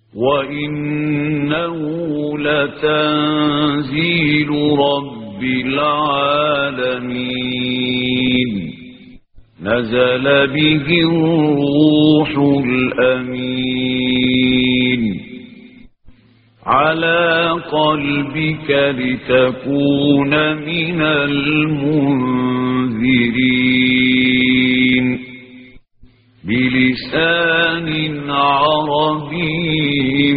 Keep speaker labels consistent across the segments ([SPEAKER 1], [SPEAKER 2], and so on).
[SPEAKER 1] وإنه لتنزيل رب العالمين نزل به الروح الأمين على قلبك لتكون من المنذرين بلسان عربي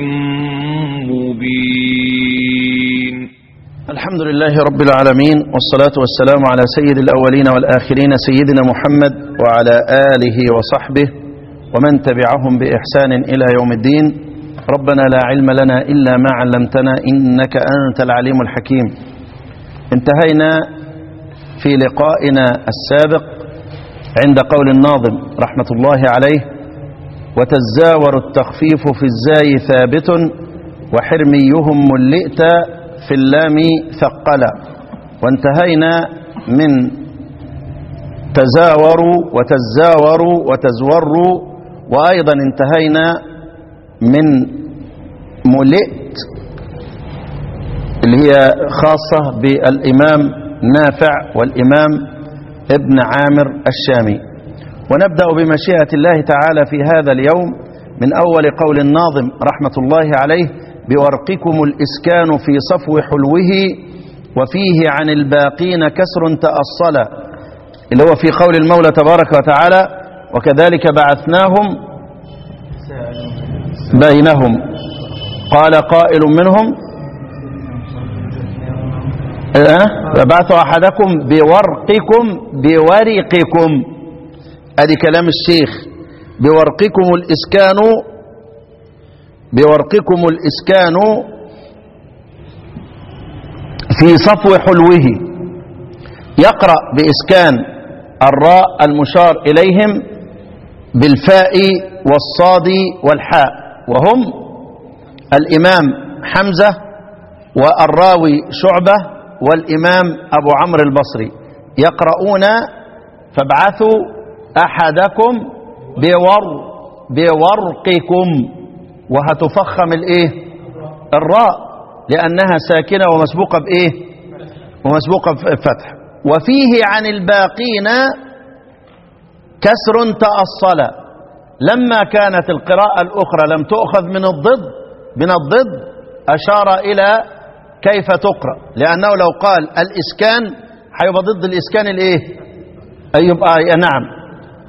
[SPEAKER 1] مبين
[SPEAKER 2] الحمد لله رب العالمين والصلاة والسلام على سيد الأولين والآخرين سيدنا محمد وعلى آله وصحبه ومن تبعهم بإحسان إلى يوم الدين ربنا لا علم لنا إلا ما علمتنا إنك أنت العليم الحكيم انتهينا في لقائنا السابق عند قول الناظم رحمة الله عليه وتزاور التخفيف في الزاي ثابت وحرميهم ملئت في اللام ثقلا وانتهينا من تزاوروا وتزاوروا وتزوروا وأيضا انتهينا من ملئت اللي هي خاصة بالإمام نافع والإمام ابن عامر الشامي ونبدأ بمشيئة الله تعالى في هذا اليوم من أول قول الناظم رحمة الله عليه بورقكم الإسكان في صفو حلوه وفيه عن الباقين كسر تأصلا اللي هو في قول المولى تبارك وتعالى وكذلك بعثناهم بينهم قال قائل منهم فبعثوا أحدكم بورقكم بورقكم ادي كلام الشيخ بورقكم الإسكان بورقكم الإسكان في صفو حلوه يقرأ بإسكان الراء المشار إليهم بالفاء والصاد والحاء وهم الإمام حمزة والراوي شعبة والإمام أبو عمرو البصري يقرؤون فابعثوا أحدكم بور بورقكم وهتفخم الايه الراء لأنها ساكنة ومسبوقة بإيه ومسبوقة بفتح وفيه عن الباقين كسر تأصل لما كانت القراءة الأخرى لم تؤخذ من الضد من الضد أشار إلى كيف تقرأ لأنه لو قال الإسكان هيبقى ضد الإسكان الإيه يبقى نعم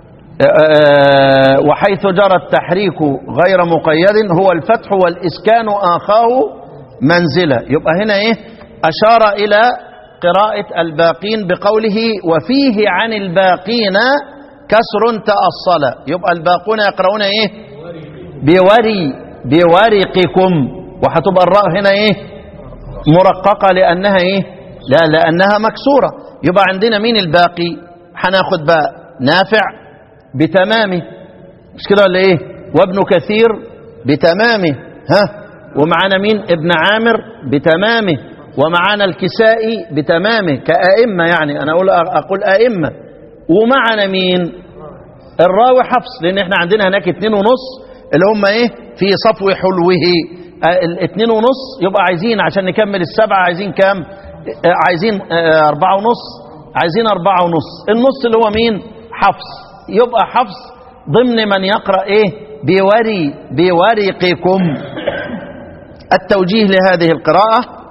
[SPEAKER 2] وحيث جرى التحريك غير مقيد هو الفتح والإسكان آخاه منزلة يبقى هنا إيه أشار إلى قراءة الباقين بقوله وفيه عن الباقين كسر تأصل يبقى الباقون يقرؤون إيه بوري بورقكم وهتبقى الراء هنا إيه مرققة لأنها إيه لا لأنها مكسورة يبقى عندنا مين الباقي هناخد بقى نافع بتمامه مش كده ولا ايه وابن كثير بتمامه ها ومعانا مين ابن عامر بتمامه ومعانا الكسائي بتمامه كأئمة يعني انا اقول اقول أئمة ومعنا مين الراوي حفص لان احنا عندنا هناك اتنين ونص اللي هم ايه في صفو حلوه الاتنين ونص يبقى عايزين عشان نكمل السبعة عايزين كام عايزين اربعة ونص عايزين اربعة ونص النص اللي هو مين حفص يبقى حفص ضمن من يقرأ ايه بوري بورقكم التوجيه لهذه القراءة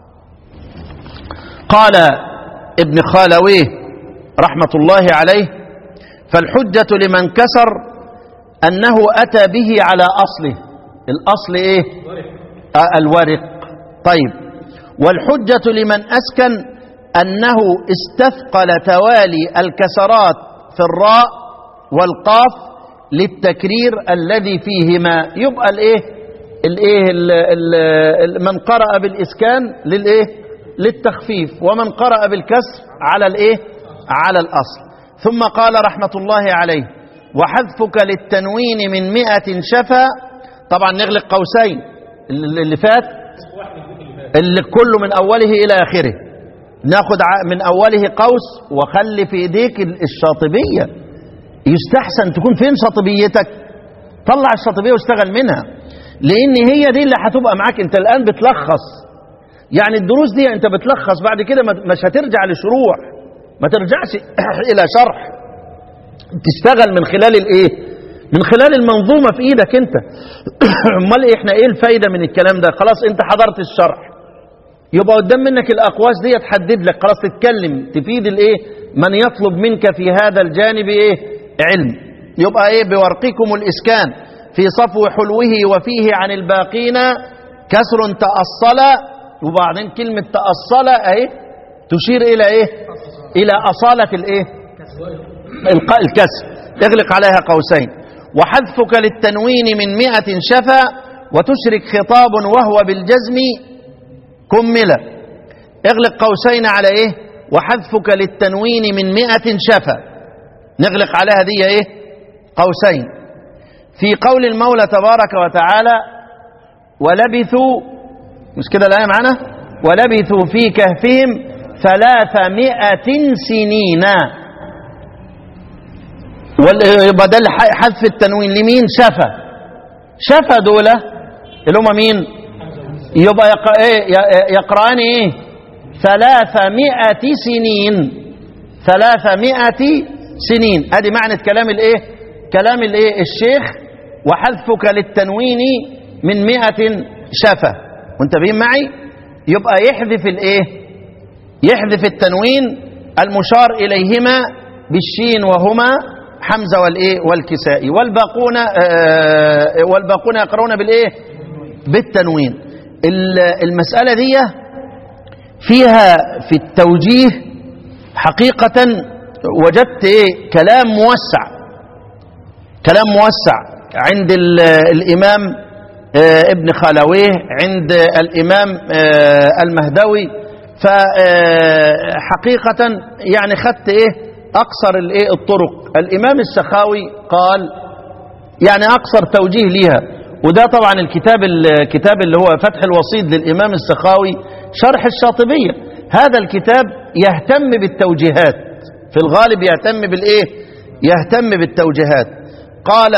[SPEAKER 2] قال ابن خالويه رحمة الله عليه فالحجة لمن كسر أنه أتى به على أصله الأصل إيه آه الورق طيب والحجة لمن أسكن أنه استثقل توالي الكسرات في الراء والقاف للتكرير الذي فيهما يبقى الايه الايه ال ال من قرأ بالاسكان للايه للتخفيف ومن قرأ بالكسر على الايه على الاصل ثم قال رحمة الله عليه وحذفك للتنوين من مئة شفا طبعا نغلق قوسين اللي فات اللي كله من اوله الى اخره ناخد من اوله قوس وخلي في ايديك الشاطبيه يستحسن تكون فين شاطبيتك طلع الشاطبيه واشتغل منها لان هي دي اللي هتبقى معاك انت الان بتلخص يعني الدروس دي انت بتلخص بعد كده ما- مش هترجع لشروح ما ترجعش الى شرح تشتغل من خلال الايه من خلال المنظومه في ايدك انت امال إيه احنا ايه الفايده من الكلام ده خلاص انت حضرت الشرح يبقى قدام منك الاقواس دي تحدد لك خلاص تتكلم تفيد الايه من يطلب منك في هذا الجانب ايه علم يبقى ايه بورقكم الاسكان في صفو حلوه وفيه عن الباقين كسر تأصل وبعدين كلمة تأصل اهي تشير الى ايه الى اصالة الايه الق- الكسر اغلق عليها قوسين وحذفك للتنوين من مئة شفا وتشرك خطاب وهو بالجزم كملة اغلق قوسين على ايه وحذفك للتنوين من مئة شفا نغلق عليها دي ايه قوسين في قول المولى تبارك وتعالى ولبثوا مش كده الآية معنا ولبثوا في كهفهم ثلاثمائة سنين وال- يبقى ده اللي ح- حذف التنوين لمين شفا شفا دول اللي هم مين يبقى يق- إيه؟ ي- يقرأان ايه ثلاثمائة سنين ثلاثمائة سنين ادي معنى كلام الايه كلام الايه الشيخ وحذفك للتنوين من مئة شفة منتبهين معي يبقى يحذف الايه يحذف التنوين المشار اليهما بالشين وهما حمزه والايه والكسائي والباقون آه والباقون يقرؤون بالايه بالتنوين ال- المساله دي فيها في التوجيه حقيقه وجدت ايه كلام موسع كلام موسع عند ال- الامام آه، ابن خلويه عند الامام آه، المهدوي فحقيقة يعني خدت ايه اقصر الايه الطرق الامام السخاوي قال يعني اقصر توجيه ليها وده طبعا الكتاب الكتاب اللي هو فتح الوصيد للامام السخاوي شرح الشاطبيه هذا الكتاب يهتم بالتوجيهات في الغالب يهتم بالايه يهتم بالتوجيهات قال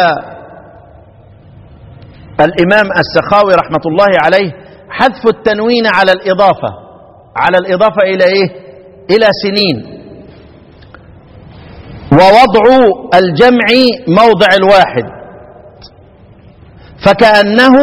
[SPEAKER 2] الامام السخاوي رحمه الله عليه حذف التنوين على الاضافه على الاضافه الى ايه الى سنين ووضع الجمع موضع الواحد فكأنه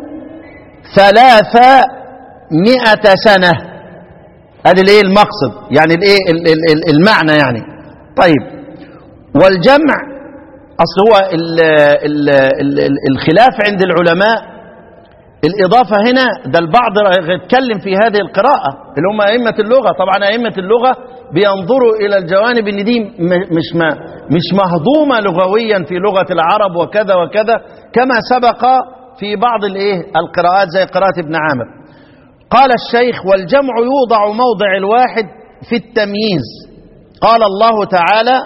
[SPEAKER 2] ثلاثمائة سنة هذا الايه المقصد يعني الايه ال- ال- ال- المعنى يعني طيب والجمع اصل هو ال ال ال ال الخلاف عند العلماء الإضافة هنا ده البعض يتكلم في هذه القراءة اللي هم أئمة اللغة طبعا أئمة اللغة بينظروا إلى الجوانب إن دي م- مش ما مش مهضومة لغويا في لغة العرب وكذا وكذا كما سبق في بعض الإيه القراءات زي قراءة ابن عامر قال الشيخ والجمع يوضع موضع الواحد في التمييز قال الله تعالى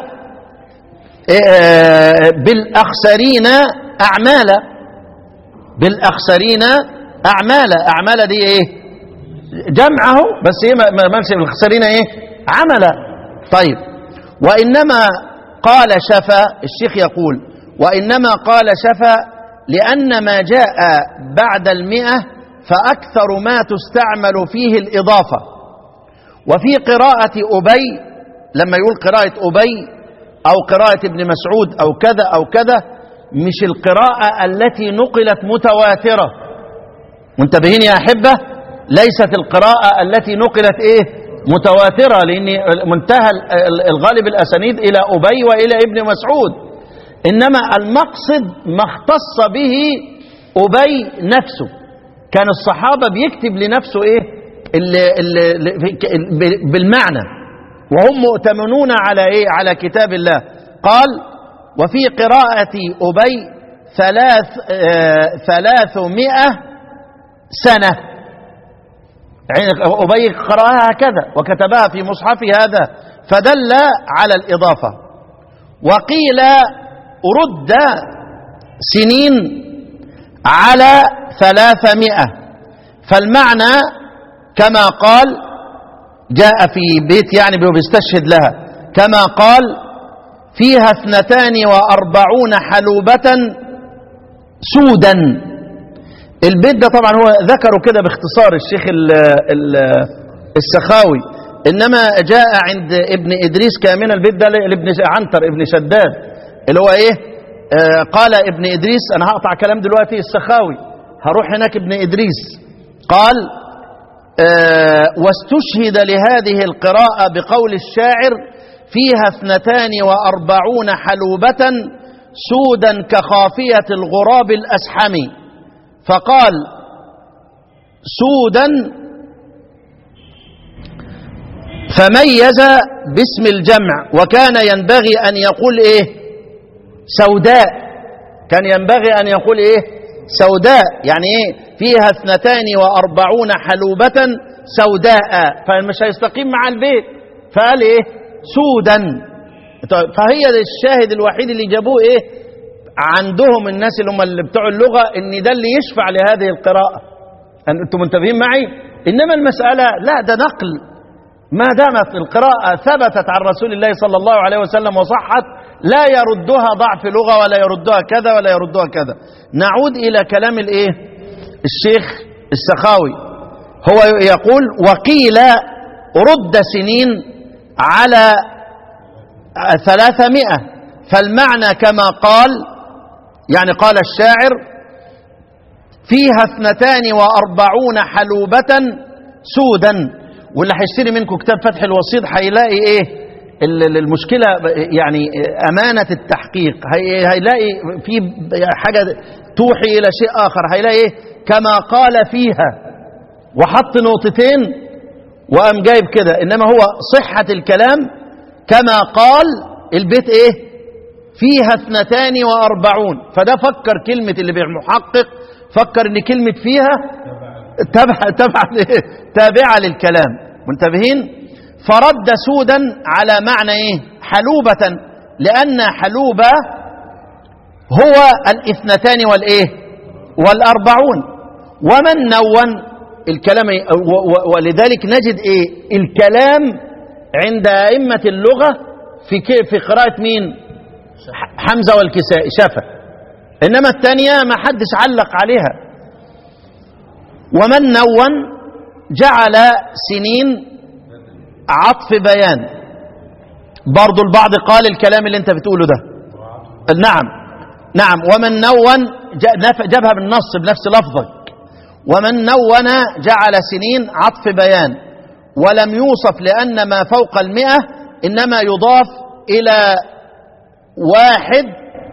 [SPEAKER 2] آه، بالأخسرين أعمالا بالأخسرين أعمالا أعمالا دي إيه جمعه بس إيه ما ما مالش بالأخسرين إيه عملا طيب وإنما قال شفا الشيخ يقول وإنما قال شفا لأن ما جاء بعد المئة فأكثر ما تستعمل فيه الإضافة وفي قراءة أبي لما يقول قراءة أبي أو قراءة ابن مسعود أو كذا أو كذا مش القراءة التي نقلت متواترة منتبهين يا أحبة ليست القراءة التي نقلت إيه متواترة لأن منتهى ال- الغالب الأسانيد إلى أبي وإلى ابن مسعود إنما المقصد ما اختص به أبي نفسه كان الصحابة بيكتب لنفسه إيه ال ال ال بالمعنى وهم مؤتمنون على إيه على كتاب الله قال وفي قراءة أبي ثلاث آه ثلاثمائة سنة يعني أبي قرأها هكذا وكتبها في مصحف هذا فدل على الإضافة وقيل رد سنين على ثلاثمائة فالمعنى كما قال جاء في بيت يعني بيستشهد لها كما قال فيها اثنتان وأربعون حلوبة سودا البيت ده طبعا هو ذكره كده باختصار الشيخ ال ال السخاوي انما جاء عند ابن ادريس كامنا البيت ده لابن عنتر ابن شداد اللي هو ايه آه قال ابن ادريس انا هقطع كلام دلوقتي السخاوي هروح هناك ابن ادريس قال آه واستشهد لهذه القراءة بقول الشاعر فيها اثنتان وأربعون حلوبة سودا كخافية الغراب الأسحم فقال سودا فميز باسم الجمع وكان ينبغي أن يقول إيه سوداء كان ينبغي أن يقول إيه سوداء يعني إيه فيها اثنتان وأربعون حلوبة سوداء فمش هيستقيم مع البيت فقال إيه سودا فهي الشاهد الوحيد اللي جابوه إيه عندهم الناس اللي هم اللي بتوع اللغة إن ده اللي يشفع لهذه القراءة أنتم منتبهين معي إنما المسألة لا ده نقل ما دامت القراءة ثبتت عن رسول الله صلى الله عليه وسلم وصحت لا يردها ضعف لغة ولا يردها كذا ولا يردها كذا نعود إلى كلام الإيه الشيخ السخاوي هو يقول وقيل رد سنين على ثلاثمائة فالمعنى كما قال يعني قال الشاعر فيها اثنتان وأربعون حلوبة سودا واللي هيشتري منكم كتاب فتح الوسيط هيلاقي ايه المشكلة يعني أمانة التحقيق هيلاقي في حاجة توحي إلى شيء آخر هيلاقي إيه كما قال فيها وحط نقطتين وقام جايب كده إنما هو صحة الكلام كما قال البيت إيه فيها اثنتان وأربعون فده فكر كلمة اللي بالمحقق فكر إن كلمة فيها تبع تبع تابعة للكلام منتبهين فرد سودا على معنى ايه حلوبة لأن حلوبة هو الاثنتان والايه والأربعون ومن نون الكلام ولذلك نجد ايه الكلام عند أئمة اللغة في في قراءة مين حمزة والكساء شفا إنما الثانية ما حدش علق عليها ومن نون جعل سنين عطف بيان برضو البعض قال الكلام اللي انت بتقوله ده نعم نعم ومن نون جابها بالنص بنفس لفظك ومن نون جعل سنين عطف بيان ولم يوصف لأن ما فوق المئة إنما يضاف إلى واحد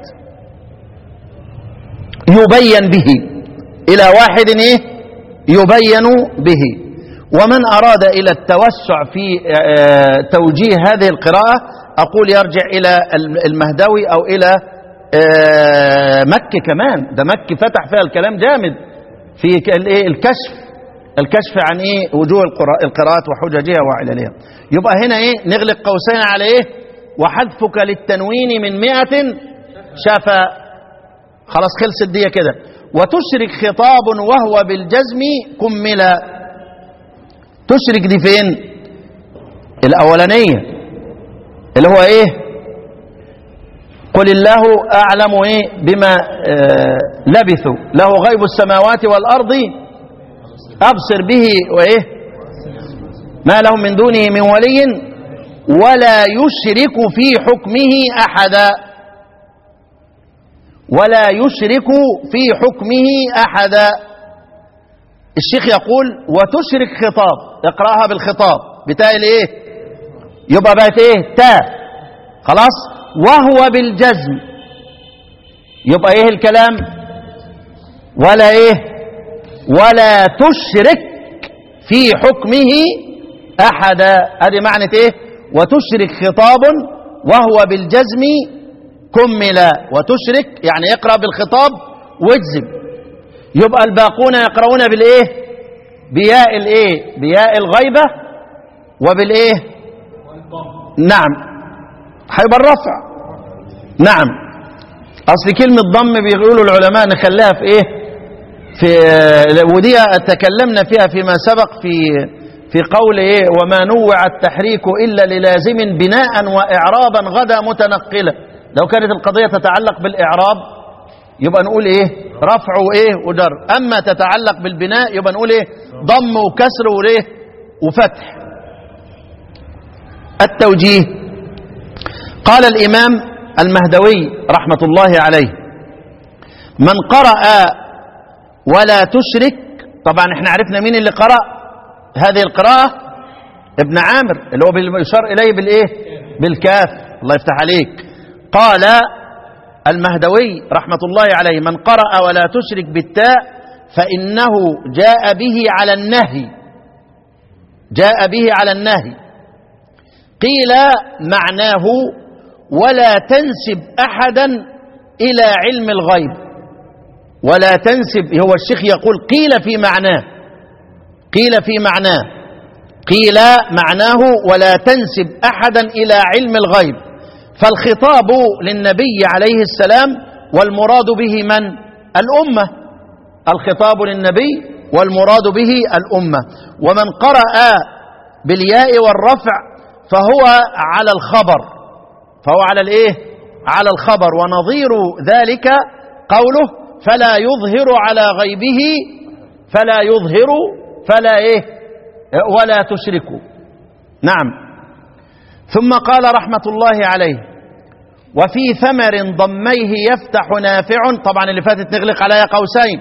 [SPEAKER 2] يبين به إلى واحد إيه يبين به ومن أراد إلى التوسع في توجيه هذه القراءة أقول يرجع إلى المهدوي أو إلى مكة كمان ده مكة فتح فيها الكلام جامد في الكشف الكشف عن إيه وجوه القراءات وحججها وعللها يبقى هنا إيه نغلق قوسين على إيه وحذفك للتنوين من مئة شفا خلاص خلصت دي كده وتشرك خطاب وهو بالجزم كملا تشرك دي فين الأولانية اللي هو إيه قل الله أعلم إيه بما آه لبثوا له غيب السماوات والأرض أبصر به وإيه ما لهم من دونه من ولي ولا يشرك في حكمه أحدا ولا يشرك في حكمه أحدا الشيخ يقول وتشرك خطاب اقراها بالخطاب بتاء الايه يبقى بقت ايه تاء خلاص وهو بالجزم يبقى ايه الكلام ولا ايه ولا تشرك في حكمه احدا ادي معنى ايه وتشرك خطاب وهو بالجزم كمل وتشرك يعني يقرا بالخطاب واجزم يبقى الباقون يقرؤون بالايه بياء الايه بياء الغيبه وبالايه نعم هيبقى الرفع نعم اصل كلمه ضم بيقولوا العلماء نخليها في ايه في ودي تكلمنا فيها فيما سبق في في قول ايه وما نوع التحريك الا للازم بناء واعرابا غدا متنقلا لو كانت القضيه تتعلق بالاعراب يبقى نقول ايه رفع وايه وجر اما تتعلق بالبناء يبقى نقول ايه ضم وكسر وايه وفتح التوجيه قال الامام المهدوي رحمه الله عليه من قرأ ولا تشرك طبعا احنا عرفنا مين اللي قرأ هذه القراءة ابن عامر اللي هو يشار إليه بالإيه بالكاف الله يفتح عليك قال المهدوي رحمة الله عليه من قرأ ولا تشرك بالتاء فإنه جاء به على النهي جاء به على النهي قيل معناه ولا تنسب أحدا إلى علم الغيب ولا تنسب هو الشيخ يقول قيل في معناه قيل في معناه قيل معناه ولا تنسب احدا الى علم الغيب فالخطاب للنبي عليه السلام والمراد به من الامه الخطاب للنبي والمراد به الامه ومن قرأ بالياء والرفع فهو على الخبر فهو على الايه على الخبر ونظير ذلك قوله فلا يظهر على غيبه فلا يظهر فلا ايه ولا تشركوا نعم ثم قال رحمة الله عليه وفي ثمر ضميه يفتح نافع طبعا اللي فاتت نغلق عليها قوسين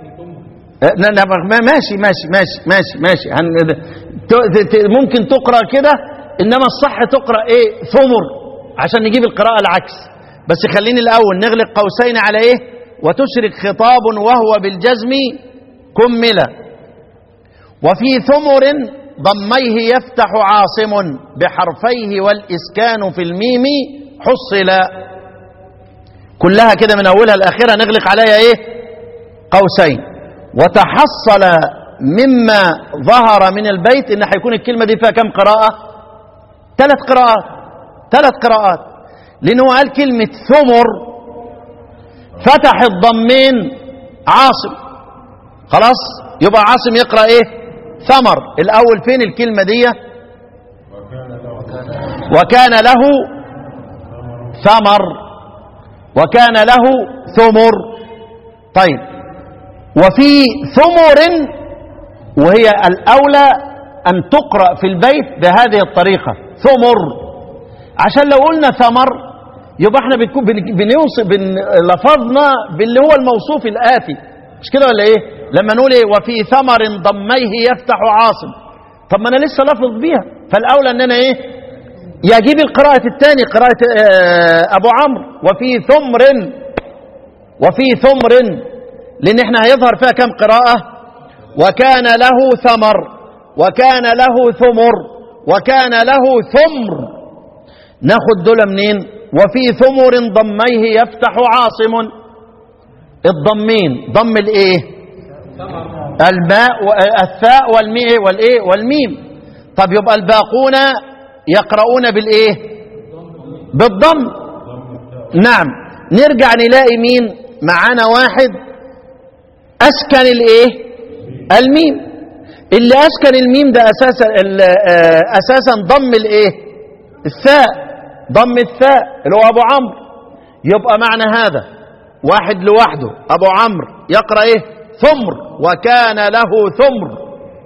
[SPEAKER 2] ماشي ماشي ماشي ماشي ماشي ممكن تقرا كده انما الصح تقرا ايه ثمر عشان نجيب القراءه العكس بس خليني الاول نغلق قوسين على ايه وتشرك خطاب وهو بالجزم كمل وفي ثمر ضميه يفتح عاصم بحرفيه والإسكان في الميم حصل كلها كده من أولها لآخرها نغلق عليها إيه قوسين وتحصل مما ظهر من البيت إن هيكون الكلمة دي فيها كم قراءة ثلاث قراءات ثلاث قراءات لأنه قال كلمة ثمر فتح الضمين عاصم خلاص يبقى عاصم يقرأ ايه ثمر الاول فين الكلمة دي وكان له ثمر وكان له ثمر طيب وفي ثمر وهي الأولى أن تقرأ في البيت بهذه الطريقة ثمر عشان لو قلنا ثمر يبقى احنا بنكون بنوصف بن لفظنا باللي هو الموصوف الآتي مش كده ولا ايه لما نقول ايه وفي ثمر ضميه يفتح عاصم طب ما انا لسه لفظ بيها فالاولى ان انا ايه يجيب القراءة الثاني قراءة اه ابو عمرو وفي ثمر وفي ثمر لان احنا هيظهر فيها كم قراءة وكان له ثمر وكان له ثمر وكان له ثمر ناخد دول منين وفي ثمر ضميه يفتح عاصم الضمين ضم الايه الماء الثاء والماء والايه والميم طب يبقى الباقون يقرؤون بالايه بالضم نعم نرجع نلاقي مين معانا واحد اسكن الايه الميم اللي اسكن الميم ده اساسا اساسا ضم الايه الثاء ضم الثاء اللي هو ابو عمرو يبقى معنى هذا واحد لوحده ابو عمرو يقرا ايه ثمر وكان له ثمر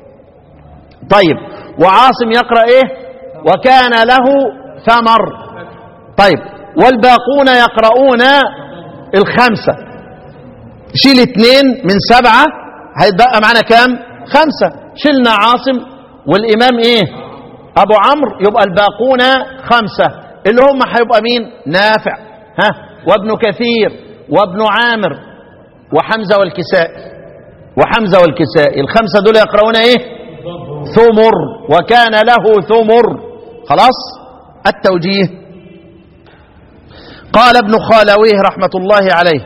[SPEAKER 2] طيب وعاصم يقرا ايه وكان له ثمر طيب والباقون يقرؤون الخمسة شيل اثنين من سبعة هيتبقى معنا كام خمسة شلنا عاصم والإمام ايه أبو عمرو يبقى الباقون خمسة اللي هم هيبقى مين نافع ها وابن كثير وابن عامر وحمزة والكسائي وحمزة والكسائي الخمسة دول يقرؤون ايه ثمر وكان له ثمر خلاص التوجيه قال ابن خالويه رحمة الله عليه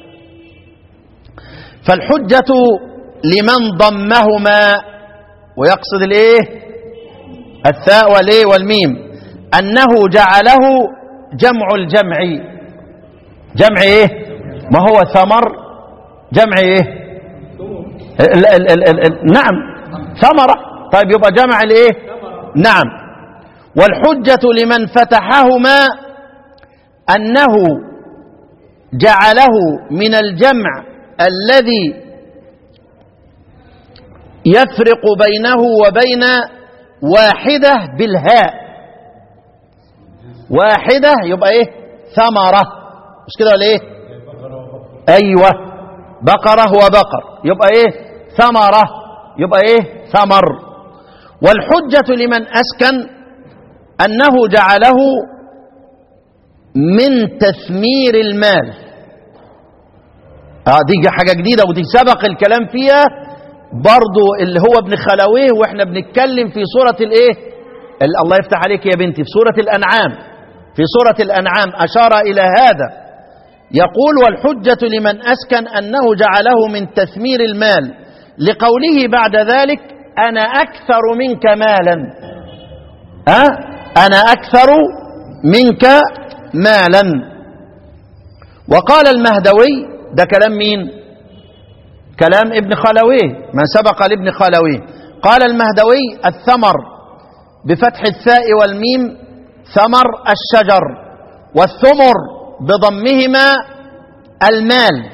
[SPEAKER 2] فالحجة لمن ضمهما ويقصد الايه الثاء والايه والميم انه جعله جمع الجمع جمع ايه ما هو ثمر جمع ايه ال ال ال ال ال نعم ثمرة طيب يبقى جمع الايه نعم والحجة لمن فتحهما أنه جعله من الجمع الذي يفرق بينه وبين واحدة بالهاء واحدة يبقى ايه ثمرة مش كده ولا ايه ايوه بقرة وبقر يبقى ايه ثمرة يبقى ايه ثمر والحجة لمن أسكن أنه جعله من تثمير المال اه دي حاجة جديدة ودي سبق الكلام فيها برضو اللي هو ابن خلويه واحنا بنتكلم في سورة الايه ال- الله يفتح عليك يا بنتي في سورة الأنعام في سورة الأنعام أشار إلى هذا يقول والحجة لمن أسكن أنه جعله من تثمير المال لقوله بعد ذلك أنا أكثر منك مالا أه؟ أنا أكثر منك مالا وقال المهدوي ده كلام مين كلام ابن خلويه ما سبق لابن خلويه قال المهدوي الثمر بفتح الثاء والميم ثمر الشجر والثمر بضمهما المال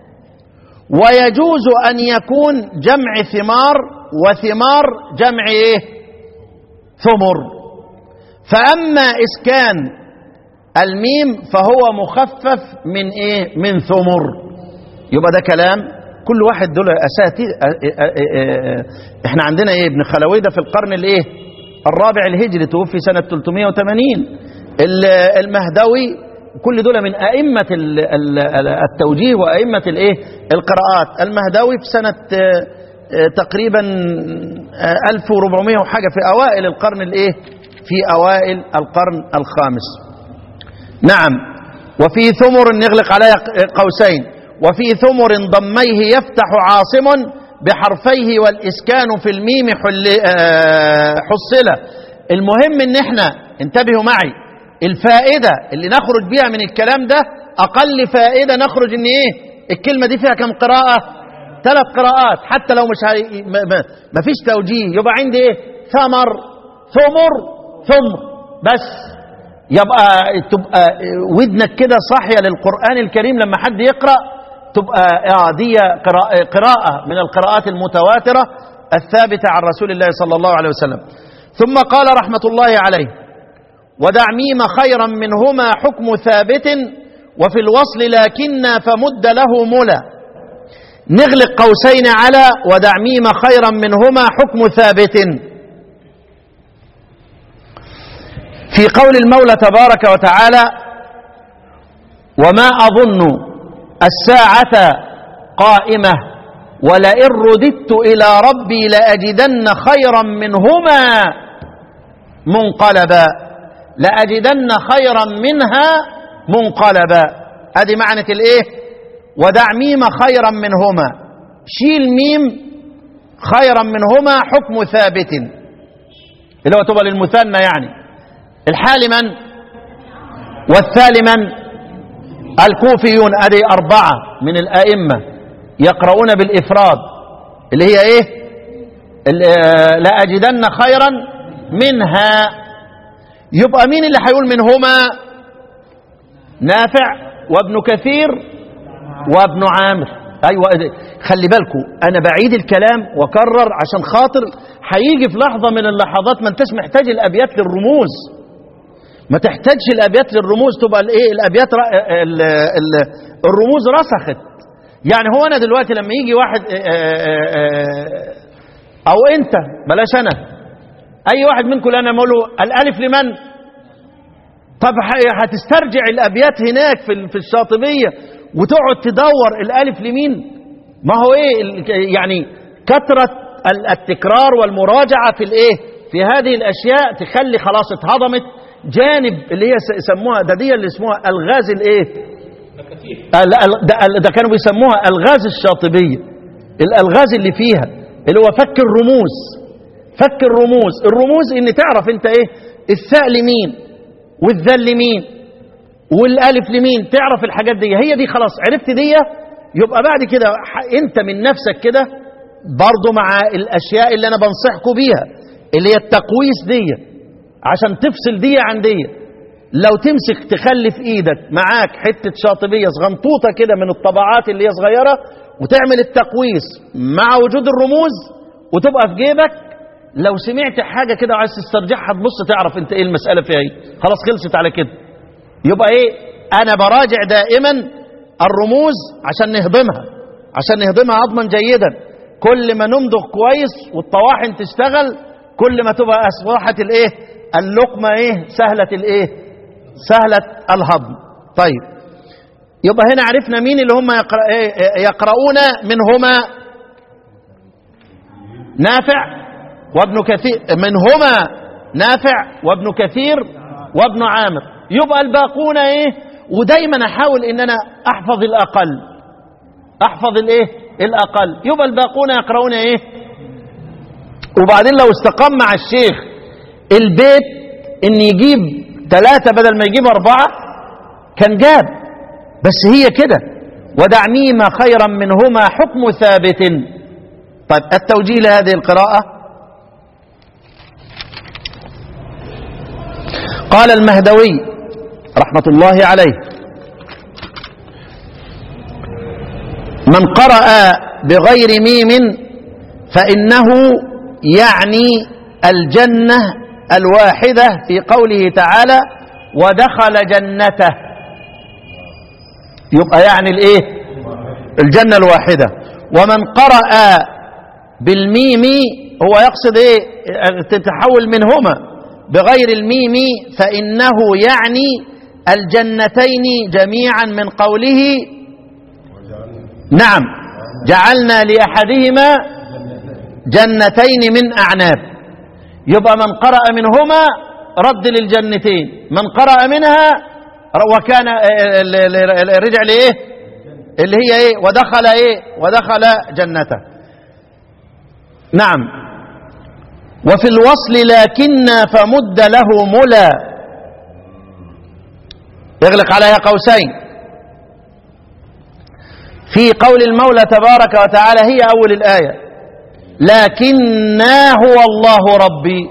[SPEAKER 2] ويجوز أن يكون جمع ثمار وثمار جمع إيه؟ ثمر فأما إسكان الميم فهو مخفف من إيه؟ من ثمر يبقى ده كلام كل واحد دول أساتذة احنا عندنا ايه ابن خلوي ده في القرن الايه الرابع الهجري توفي سنة 380 ال- المهدوي كل دول من أئمة ال- ال- التوجيه وأئمة الايه القراءات المهدوي في سنة آه، آه، تقريبا آه، 1400 وحاجة في أوائل القرن الايه في أوائل القرن الخامس نعم وفي ثمر نغلق عليها قوسين وفي ثمر ضميه يفتح عاصم بحرفيه والإسكان في الميم حل آه، حصلة المهم ان احنا انتبهوا معي الفائدة اللي نخرج بيها من الكلام ده أقل فائدة نخرج ان ايه الكلمة دي فيها كم قراءة ثلاث قراءات حتى لو مش هي... ما... ما... ما فيش توجيه يبقى عندي ايه ثمر ثمر ثمر بس يبقى تبقى ودنك كده صاحيه للقران الكريم لما حد يقرا تبقى اه دي قراءة, قراءه من القراءات المتواتره الثابته عن رسول الله صلى الله عليه وسلم ثم قال رحمه الله عليه ودع ميم خيرا منهما حكم ثابت وفي الوصل لكنا فمد له ملا نغلق قوسين على ودع ميم خيرا منهما حكم ثابت في قول المولى تبارك وتعالى وما أظن الساعة قائمة ولئن رددت إلى ربي لأجدن خيرا منهما منقلبا لأجدن خيرا منها منقلبا هذه معنى الإيه ودع ميم خيرا منهما شيل ميم خيرا منهما حكم ثابت اللي هو تبقى للمثنى يعني الحال من والثالي من الكوفيون ادي اربعه من الائمه يقرؤون بالافراد اللي هي ايه لاجدن خيرا منها يبقى مين اللي هيقول منهما نافع وابن كثير وابن عامر ايوه خلي بالكم انا بعيد الكلام واكرر عشان خاطر هيجي في لحظه من اللحظات ما انتش محتاج الابيات للرموز ما تحتاجش الابيات للرموز تبقى الايه الابيات ال ال الرموز رسخت يعني هو انا دلوقتي لما يجي واحد او انت بلاش انا اي واحد منكم انا اقول له الالف لمن طب هتسترجع الابيات هناك في في الشاطبيه وتقعد تدور الالف لمين ما هو ايه يعني كثره التكرار والمراجعه في الايه في هذه الاشياء تخلي خلاص اتهضمت جانب اللي هي يسموها ده دي اللي اسمها الغاز الايه ده, ده كانوا بيسموها الغاز الشاطبيه الالغاز اللي فيها اللي هو فك الرموز فك الرموز الرموز ان تعرف انت ايه الثاء لمين والذل لمين والالف لمين تعرف الحاجات دي هي دي خلاص عرفت دي يبقى بعد كده انت من نفسك كده برضه مع الاشياء اللي انا بنصحكم بيها اللي هي التقويس دي عشان تفصل دي عن دي لو تمسك تخلي في ايدك معاك حته شاطبيه صغنطوطه كده من الطبعات اللي هي صغيره وتعمل التقويس مع وجود الرموز وتبقى في جيبك لو سمعت حاجه كده وعايز تسترجعها تبص تعرف انت ايه المساله فيها ايه خلاص خلصت على كده يبقى ايه انا براجع دائما الرموز عشان نهضمها عشان نهضمها هضما جيدا كل ما نمضغ كويس والطواحن تشتغل كل ما تبقى اصبحت الايه اللقمه ايه سهله الايه سهله الهضم طيب يبقى هنا عرفنا مين اللي هم يقرأ إيه يقرؤون منهما نافع وابن كثير منهما نافع وابن كثير وابن عامر يبقى الباقون ايه ودايما احاول ان انا احفظ الاقل احفظ الايه الاقل يبقى الباقون يقرؤون ايه وبعدين لو استقام مع الشيخ البيت ان يجيب ثلاثة بدل ما يجيب أربعة كان جاب بس هي كده ودعنيما خيرا منهما حكم ثابت طيب التوجيه لهذه القراءة قال المهدوي رحمة الله عليه من قرأ بغير ميم فإنه يعني الجنة الواحدة في قوله تعالى ودخل جنته يبقى يعني الايه الجنة الواحدة ومن قرأ بالميم هو يقصد ايه تتحول منهما بغير الميم فإنه يعني الجنتين جميعا من قوله نعم جعلنا لأحدهما جنتين من أعناب يبقى من قرأ منهما رد للجنتين من قرأ منها وكان رجع لإيه اللي هي إيه ودخل إيه ودخل جنته نعم وفي الوصل لكن فمد له ملا يغلق عليها قوسين في قول المولى تبارك وتعالى هي أول الآية لكنا هو الله ربي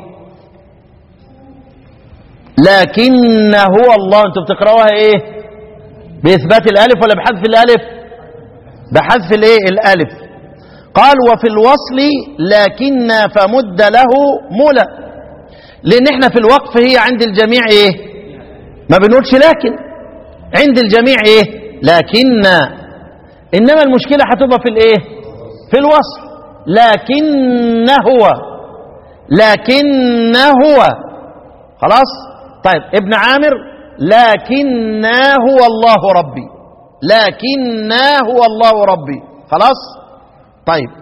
[SPEAKER 2] لكن هو الله انتوا بتقرأوها ايه بإثبات الألف ولا بحذف الألف بحذف الايه الألف قال وفي الوصل لكن فمد له ملا لأن احنا في الوقف هي عند الجميع ايه ما بنقولش لكن عند الجميع ايه لكن إنما المشكلة هتبقى في الايه في الوصل لكن هو لكن هو خلاص طيب ابن عامر لكن هو الله ربي لكن هو الله ربي خلاص طيب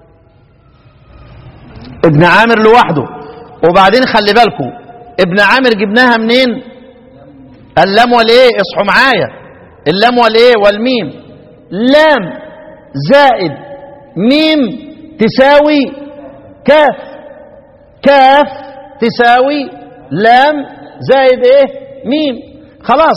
[SPEAKER 2] ابن عامر لوحده وبعدين خلي بالكم ابن عامر جبناها منين اللام والايه اصحوا معايا اللام والايه والميم لام زائد ميم تساوي كاف كاف تساوي لام زائد ايه ميم خلاص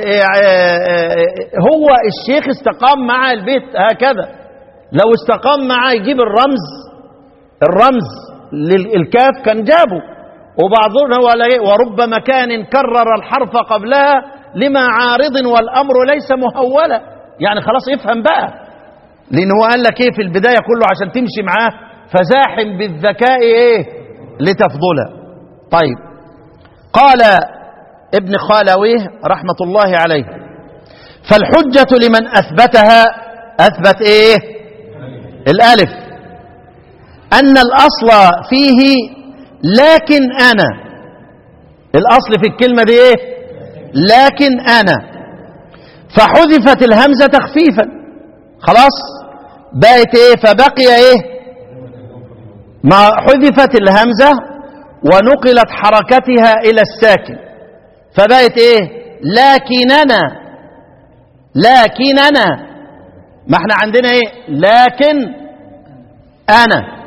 [SPEAKER 2] هو الشيخ استقام مع البيت هكذا لو استقام معاه يجيب الرمز الرمز للكاف كان جابه وبعضهم هو ورب مكان كرر الحرف قبلها لما عارض والامر ليس مهولا يعني خلاص افهم بقى لان هو قال لك ايه في البدايه كله عشان تمشي معاه فزاحم بالذكاء ايه لتفضله طيب قال ابن خالويه رحمه الله عليه فالحجه لمن اثبتها اثبت ايه الالف ان الاصل فيه لكن انا الاصل في الكلمه دي ايه لكن انا فحذفت الهمزه تخفيفا خلاص بقت ايه فبقي ايه ما حذفت الهمزة ونقلت حركتها الى الساكن فبقت ايه لكننا لكننا ما احنا عندنا ايه لكن انا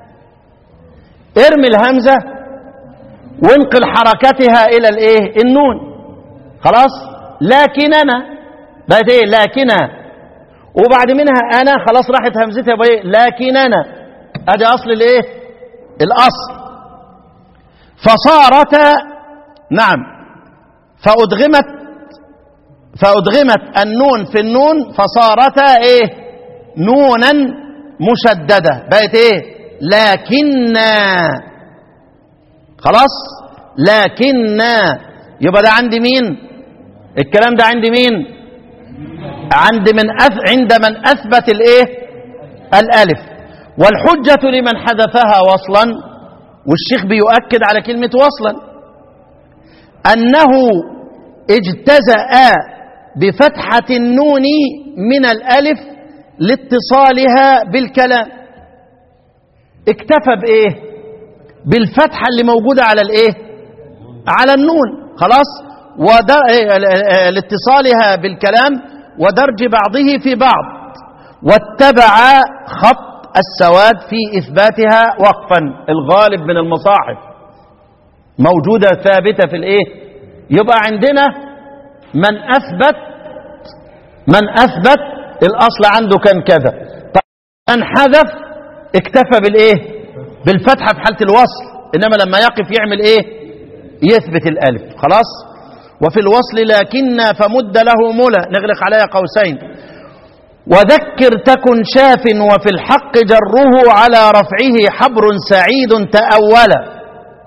[SPEAKER 2] ارمي الهمزة وانقل حركتها الى الايه النون خلاص لكننا بقت ايه لكننا وبعد منها انا خلاص راحت همزتها بايه لكن انا ادي اصل الايه الاصل فصارتا نعم فأدغمت فأدغمت النون في النون فصارتا إيه نونا مشددة بقت إيه لكننا خلاص لكننا يبقى ده عند مين الكلام ده عند مين عند من أث... عند من أثبت الإيه الألف والحجة لمن حذفها وصلا والشيخ بيؤكد على كلمة وصلا أنه اجتزأ بفتحة النون من الألف لاتصالها بالكلام اكتفى بإيه بالفتحة اللي موجودة على الإيه على النون خلاص ودر... لاتصالها بالكلام ودرج بعضه في بعض واتبع خط السواد في إثباتها وقفا الغالب من المصاحف موجودة ثابتة في الإيه يبقى عندنا من أثبت من أثبت الأصل عنده كان كذا طيب من حذف اكتفى بالإيه بالفتحة في حالة الوصل إنما لما يقف يعمل إيه يثبت الألف خلاص وفي الوصل لكن فمد له ملا نغلق عليها قوسين وذكر تكن شاف وفي الحق جره على رفعه حبر سعيد تأولا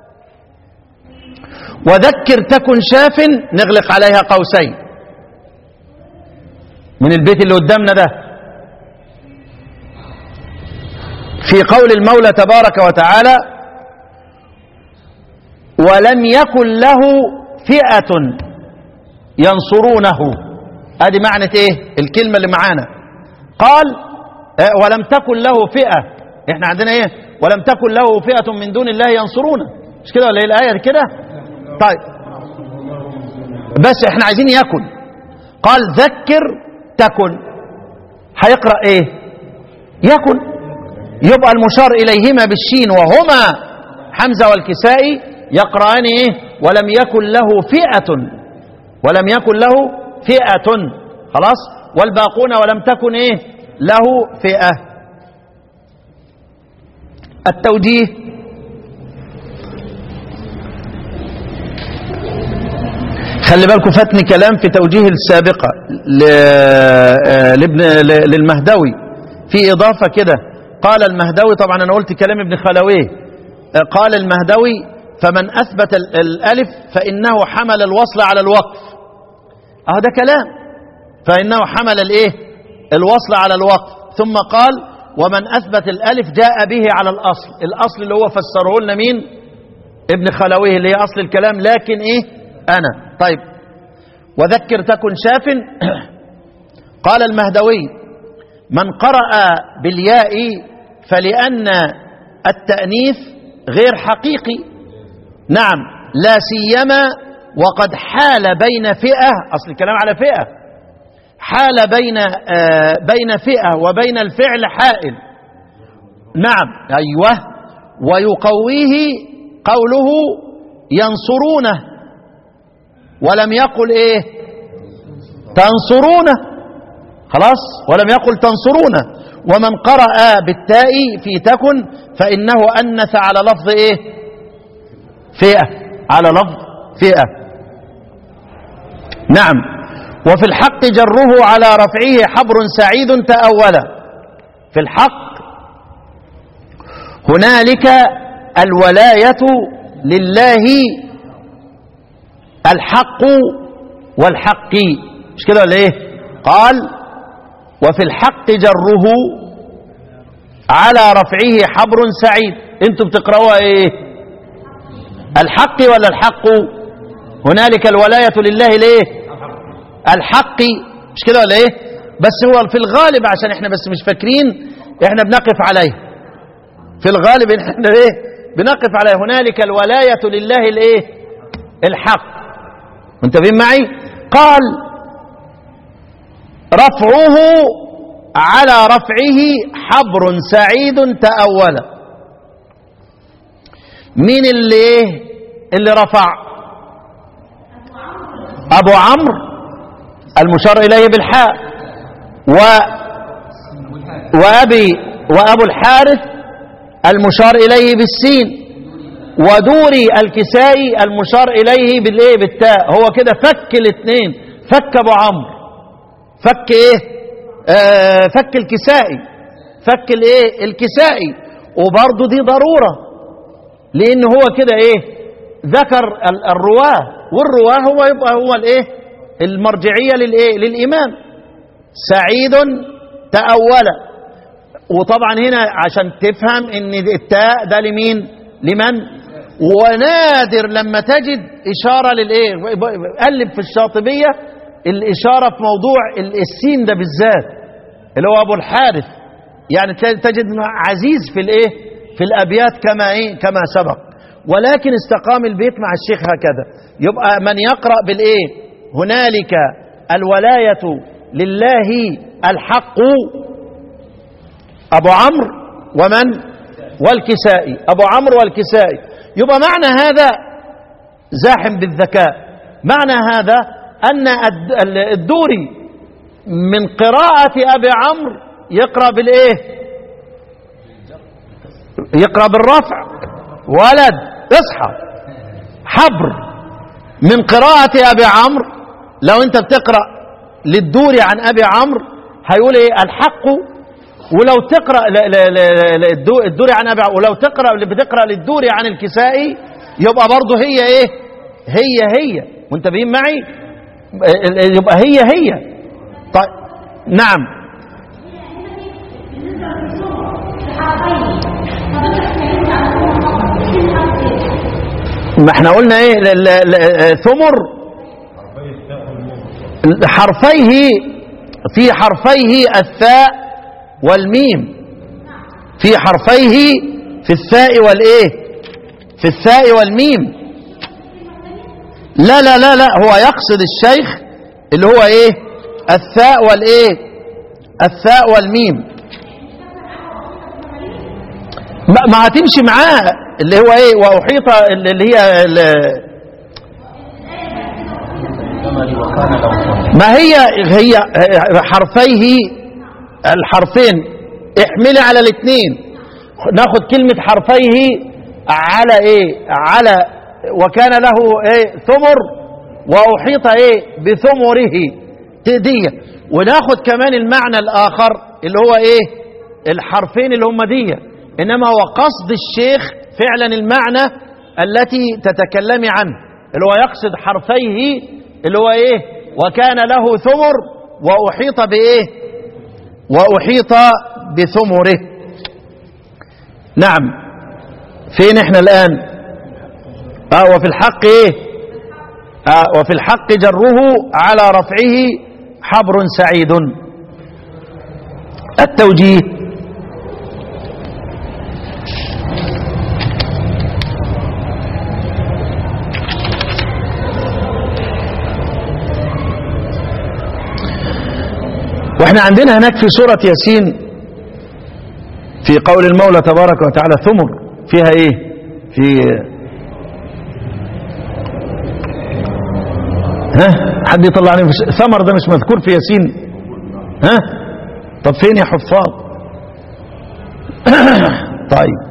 [SPEAKER 2] وذكر تكن شاف نغلق عليها قوسين من البيت اللي قدامنا ده في قول المولى تبارك وتعالى ولم يكن له فئة ينصرونه ادي معنى ايه الكلمة اللي معانا قال آه، ولم تكن له فئة احنا عندنا ايه ولم تكن له فئة من دون الله ينصرونه مش كده ولا ايه الآية دي كده طيب بس احنا عايزين يكن قال ذكر تكن هيقرأ ايه يكن يبقى المشار إليهما بالشين وهما حمزة والكسائي يقرأان ايه ولم يكن له فئة ولم يكن له فئة خلاص والباقون ولم تكن ايه له فئة التوجيه خلي بالكم فاتني كلام في توجيه السابقة ل- آه، لابن ل- للمهدوي في إضافة كده قال المهدوي طبعا أنا قلت كلام ابن خلويه آه، قال المهدوي فمن أثبت ال- الألف فإنه حمل الوصل على الوقف أهو ده كلام فإنه حمل الإيه الوصل على الوقف ثم قال ومن أثبت الألف جاء به على الأصل الأصل اللي هو فسره لنا مين ابن خلويه اللي هي أصل الكلام لكن إيه أنا طيب وذكر تكن شاف قال المهدوي من قرأ بالياء فلأن التأنيث غير حقيقي نعم لا سيما وقد حال بين فئة أصل الكلام على فئة حال بين آه بين فئة وبين الفعل حائل نعم أيوه ويقويه قوله ينصرونه ولم يقل ايه تنصرونه خلاص ولم يقل تنصرونه ومن قرأ بالتاء في تكن فإنه أنث على لفظ ايه فئة على لفظ فئة نعم وفي الحق جره على رفعه حبر سعيد تأولا في الحق هنالك الولاية لله الحق والحق مش كده ولا ايه قال وفي الحق جره على رفعه حبر سعيد انتوا بتقرأوها ايه الحق ولا الحق هنالك الولاية لله ليه الحق مش كده ولا ايه بس هو في الغالب عشان احنا بس مش فاكرين احنا بنقف عليه في الغالب احنا ايه بنقف عليه هنالك الولاية لله الايه الحق منتبهين معي قال رفعه على رفعه حبر سعيد تأولا مين اللي ايه اللي رفع ابو عمرو المشار اليه بالحاء و وابي وابو الحارث المشار اليه بالسين ودوري الكسائي المشار إليه بالإيه بالتاء هو كده فك الاثنين فك أبو عمرو فك إيه آه فك الكسائي فك الإيه الكسائي وبرضه دي ضرورة لأن هو كده إيه ذكر ال- الرواه والرواه هو يبقى هو الإيه المرجعية للإيه للإمام سعيد تأول وطبعا هنا عشان تفهم ان التاء ده لمين لمن ونادر لما تجد اشاره للايه قلب في الشاطبيه الاشاره في موضوع ال- السين ده بالذات اللي هو ابو الحارث يعني ت- تجد إنه عزيز في الايه في الابيات كما ايه كما سبق ولكن استقام البيت مع الشيخ هكذا يبقى من يقرا بالايه هنالك الولايه لله الحق أبو عمرو ومن والكسائي أبو عمرو والكسائي يبقى معنى هذا زاحم بالذكاء معنى هذا أن الد- ال- الدوري من قراءة أبي عمرو يقرأ بالإيه يقرأ بالرفع ولد اصحى حبر من قراءة أبي عمرو لو أنت بتقرأ للدوري عن أبي عمرو هيقول إيه الحق ولو تقرا ل- ل- ل- ل- الدو- الدوري عن ابي ولو تقرا اللي بتقرا للدوري عن الكسائي يبقى برضه هي ايه هي هي منتبهين معي ال- ال- يبقى هي هي طيب نعم ما احنا قلنا ايه ل- ل- ل- ثمر حرفيه في حرفيه الثاء والميم في حرفيه في الثاء والايه في الثاء والميم لا لا لا لا هو يقصد الشيخ اللي هو ايه الثاء والايه الثاء والميم ما, ما هتمشي معاه اللي هو ايه واحيط اللي هي ال- ما هي هي حرفيه الحرفين احملي على الاثنين ناخد كلمة حرفيه على ايه على وكان له ايه ثمر واحيط ايه بثمره دي وناخد كمان المعنى الاخر اللي هو ايه الحرفين اللي هم دي انما هو قصد الشيخ فعلا المعنى التي تتكلمي عنه اللي هو يقصد حرفيه اللي هو ايه وكان له ثمر واحيط بايه واحيط بثمره نعم فين احنا الان اه وفي الحق ايه آه وفي الحق جره على رفعه حبر سعيد التوجيه واحنا عندنا هناك في سورة ياسين في قول المولى تبارك وتعالى ثمر فيها ايه في ها حد يطلع عليه ثمر ده مش مذكور في ياسين ها طب فين يا حفاظ طيب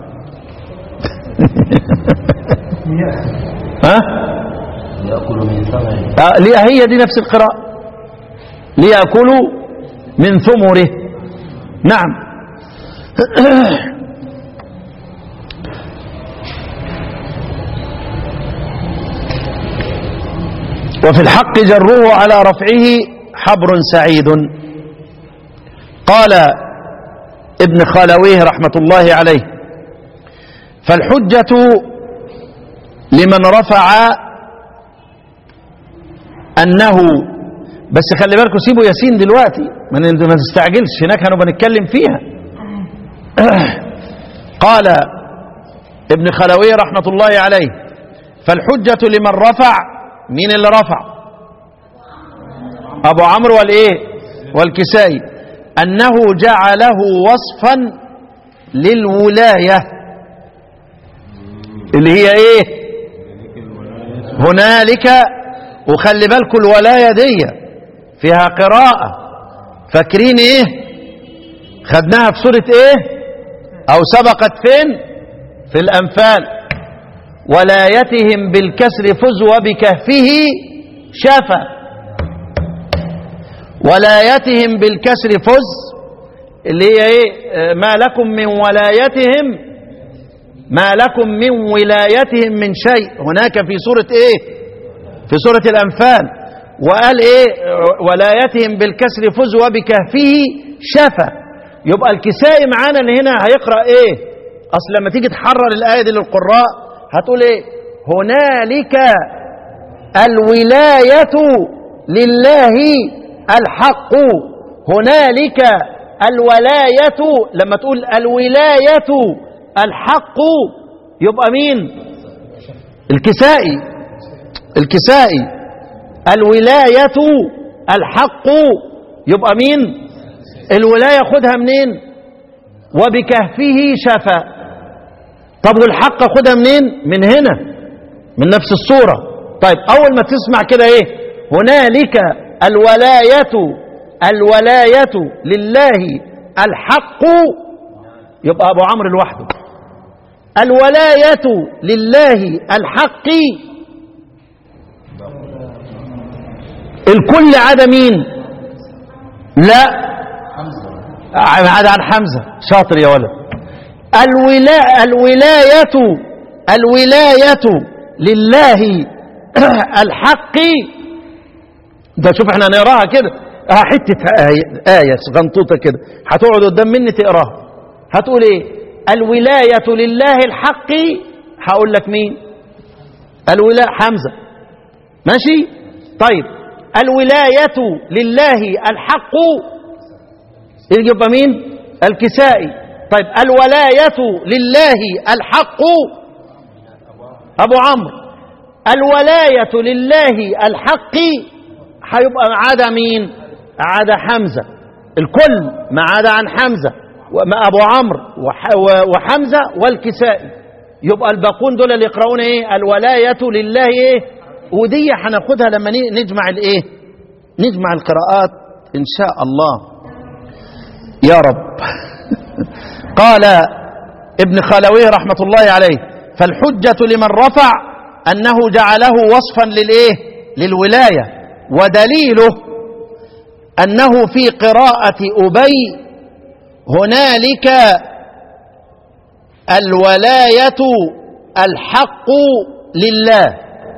[SPEAKER 2] ها
[SPEAKER 3] يأكل من ثمره
[SPEAKER 2] آه ليه هي دي نفس القراءة ليأكلوا من ثمره نعم وفي الحق جروه على رفعه حبر سعيد قال ابن خالويه رحمة الله عليه فالحجة لمن رفع أنه بس خلي بالكم سيبوا ياسين دلوقتي ما ن- ما تستعجلش هناك هنبقى نتكلم فيها قال ابن خلوي رحمة الله عليه فالحجة لمن رفع مين اللي رفع أبو عمرو والإيه والكسائي أنه جعله وصفا للولاية اللي هي إيه هنالك وخلي بالكم الولاية دي فيها قراءة فاكرين ايه خدناها في سورة ايه او سبقت فين في الانفال ولايتهم بالكسر فز وبكهفه شفا ولايتهم بالكسر فز اللي هي ايه آه، ما لكم من ولايتهم ما لكم من ولايتهم من شيء هناك في سورة ايه في سورة الأنفال وقال ايه ولايتهم بالكسر فز وبكهفه شفا يبقى الكسائي معانا اللي هنا هيقرأ ايه اصل لما تيجي تحرر الآية دي للقراء هتقول ايه هنالك الولاية لله الحق هنالك الولاية لما تقول الولاية الحق يبقى مين الكسائي الكسائي الولاية الحق يبقى مين الولاية خدها منين وبكهفه شفا طب والحق خدها منين من هنا من نفس الصورة طيب أول ما تسمع كده إيه هنالك الولاية الولاية لله الحق يبقى أبو عمرو لوحده الولاية لله الحق الكل عدا مين لا عدا عن حمزة شاطر يا ولد الولا الولاية الولاية لله الحق ده شوف احنا نقراها كده اه حتة آية, آية غنطوطة كده هتقعد قدام مني تقراها هتقول ايه الولاية لله الحق هقول لك مين الولاية حمزة ماشي طيب الولاية لله الحق يبقى مين الكسائي طيب الولاية لله الحق أبو عمرو الولاية لله الحق هيبقى ما عدا مين عدا حمزة الكل ما عدا عن حمزة وما أبو عمرو وح- و- وحمزة والكسائي يبقى الباقون دول اللي يقرؤون ايه الولاية لله ايه ودي هناخدها لما ن- نجمع الايه نجمع القراءات ان شاء الله يا رب قال ابن خلويه رحمة الله عليه فالحجة لمن رفع أنه جعله وصفا للإيه للولاية ودليله أنه في قراءة أبي هنالك الولاية الحق لله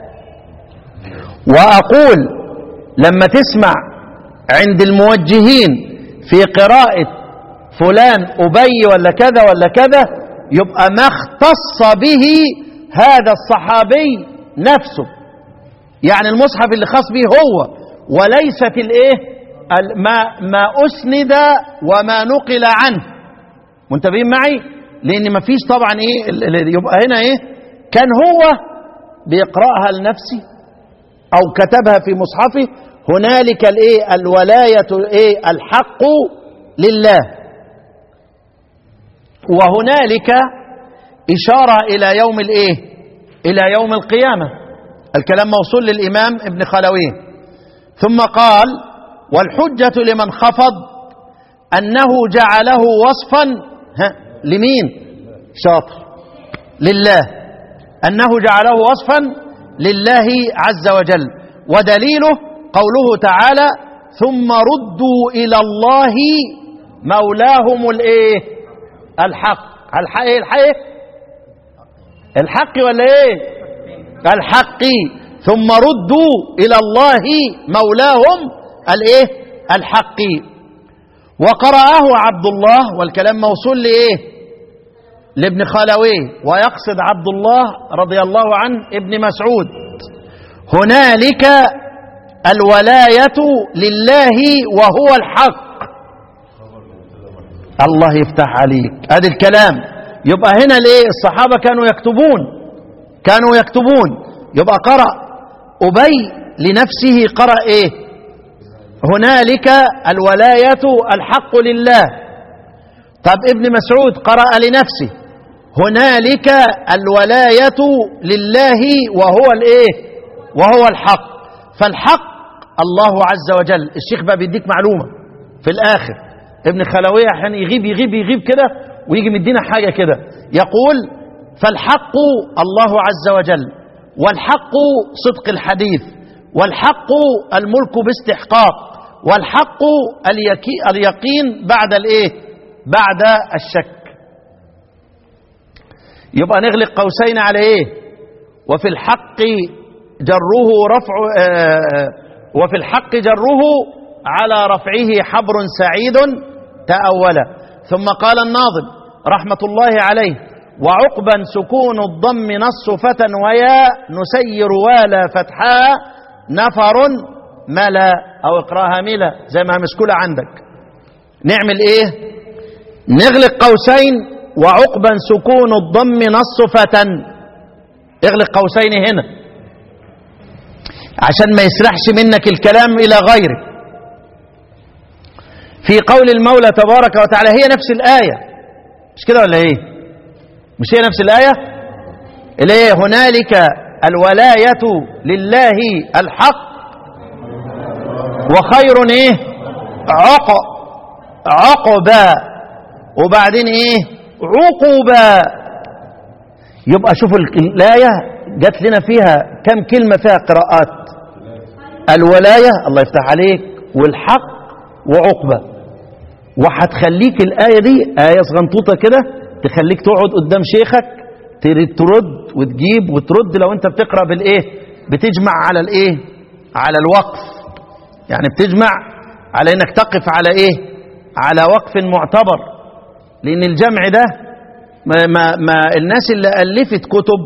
[SPEAKER 2] وأقول لما تسمع عند الموجهين في قراءة فلان أبي ولا كذا ولا كذا يبقى ما اختص به هذا الصحابي نفسه يعني المصحف اللي خاص به هو وليست الايه ال- ما ما اسند وما نقل عنه منتبهين معي لان ما فيش طبعا ايه ال- ال- يبقى هنا ايه كان هو بيقراها لنفسه او كتبها في مصحفه هنالك الايه الولايه ايه الحق لله وهنالك إشارة إلى يوم الإيه إلى يوم القيامة الكلام موصول للإمام ابن خلويه ثم قال والحجة لمن خفض أنه جعله وصفا ها لمين شاطر لله أنه جعله وصفا لله عز وجل ودليله قوله تعالى ثم ردوا إلى الله مولاهم الإيه الحق الحق ايه الحق ايه الحق ولا ايه الحق ثم ردوا الى الله مولاهم الايه الحق وقرأه عبد الله والكلام موصول لايه لابن خلويه ويقصد عبد الله رضي الله عنه ابن مسعود هنالك الولاية لله وهو الحق الله يفتح عليك ادي الكلام يبقى هنا ليه الصحابة كانوا يكتبون كانوا يكتبون يبقى قرأ أبي لنفسه قرأ ايه هنالك الولاية الحق لله طب ابن مسعود قرأ لنفسه هنالك الولاية لله وهو الايه وهو الحق فالحق الله عز وجل الشيخ بقى بيديك معلومة في الآخر ابن خلوية احيانا يغيب يغيب يغيب كده ويجي مدينا حاجة كده يقول فالحق الله عز وجل والحق صدق الحديث والحق الملك باستحقاق والحق اليكي- اليقين بعد الايه بعد الشك يبقى نغلق قوسين على ايه وفي الحق جره رفع آه، وفي الحق جره على رفعه حبر سعيد تأولا ثم قال الناظم رحمة الله عليه وعقبا سكون الضم نص فتى ويا نسير والا فتحا نفر ملا او اقراها ملا زي ما مسكولة عندك نعمل ايه نغلق قوسين وعقبا سكون الضم نص فتى اغلق قوسين هنا عشان ما يسرحش منك الكلام الى غيره في قول المولى تبارك وتعالى هي نفس الآية مش كده ولا ايه مش هي نفس الآية اللي هي هنالك الولاية لله الحق وخير ايه عق عقبا وبعدين ايه عقوبا يبقى شوفوا ال- الآية جات لنا فيها كم كلمة فيها قراءات الولاية الله يفتح عليك والحق وعقبة وهتخليك الآية دي آية صغنطوطة كده تخليك تقعد قدام شيخك تر- ترد وتجيب وترد لو انت بتقرأ بالإيه بتجمع على الإيه على الوقف يعني بتجمع على انك تقف على ايه على وقف معتبر لان الجمع ده ما, ما, ما الناس اللي ألفت كتب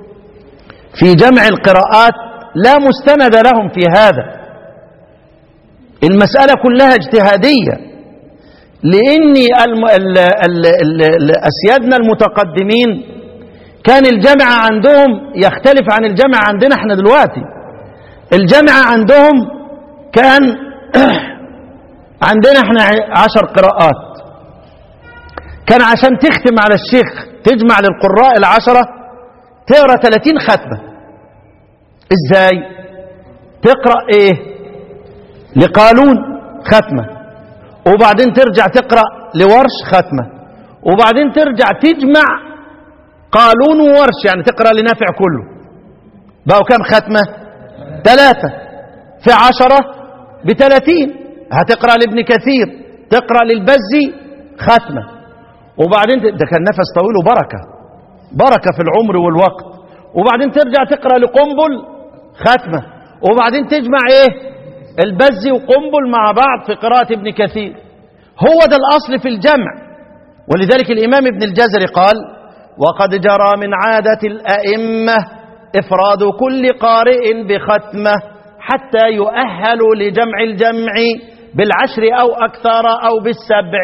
[SPEAKER 2] في جمع القراءات لا مستند لهم في هذا المسألة كلها اجتهادية لأن الم... ال... ال... ال... ال... أسيادنا المتقدمين كان الجمع عندهم يختلف عن الجمع عندنا احنا دلوقتي الجمع عندهم كان عندنا احنا عشر قراءات كان عشان تختم على الشيخ تجمع للقراء العشرة تقرأ 30 ختمة ازاي تقرأ ايه لقالون ختمة وبعدين ترجع تقرأ لورش ختمة وبعدين ترجع تجمع قالون وورش يعني تقرأ لنافع كله بقوا كم ختمة ثلاثة في عشرة بثلاثين هتقرأ لابن كثير تقرأ للبزي ختمة وبعدين ت- ده كان نفس طويل وبركة بركة في العمر والوقت وبعدين ترجع تقرأ لقنبل ختمة وبعدين تجمع ايه البزي وقنبل مع بعض في قراءة ابن كثير هو ده الأصل في الجمع ولذلك الإمام ابن الجزري قال وقد جرى من عادة الأئمة إفراد كل قارئ بختمة حتى يؤهل لجمع الجمع بالعشر أو أكثر أو بالسبع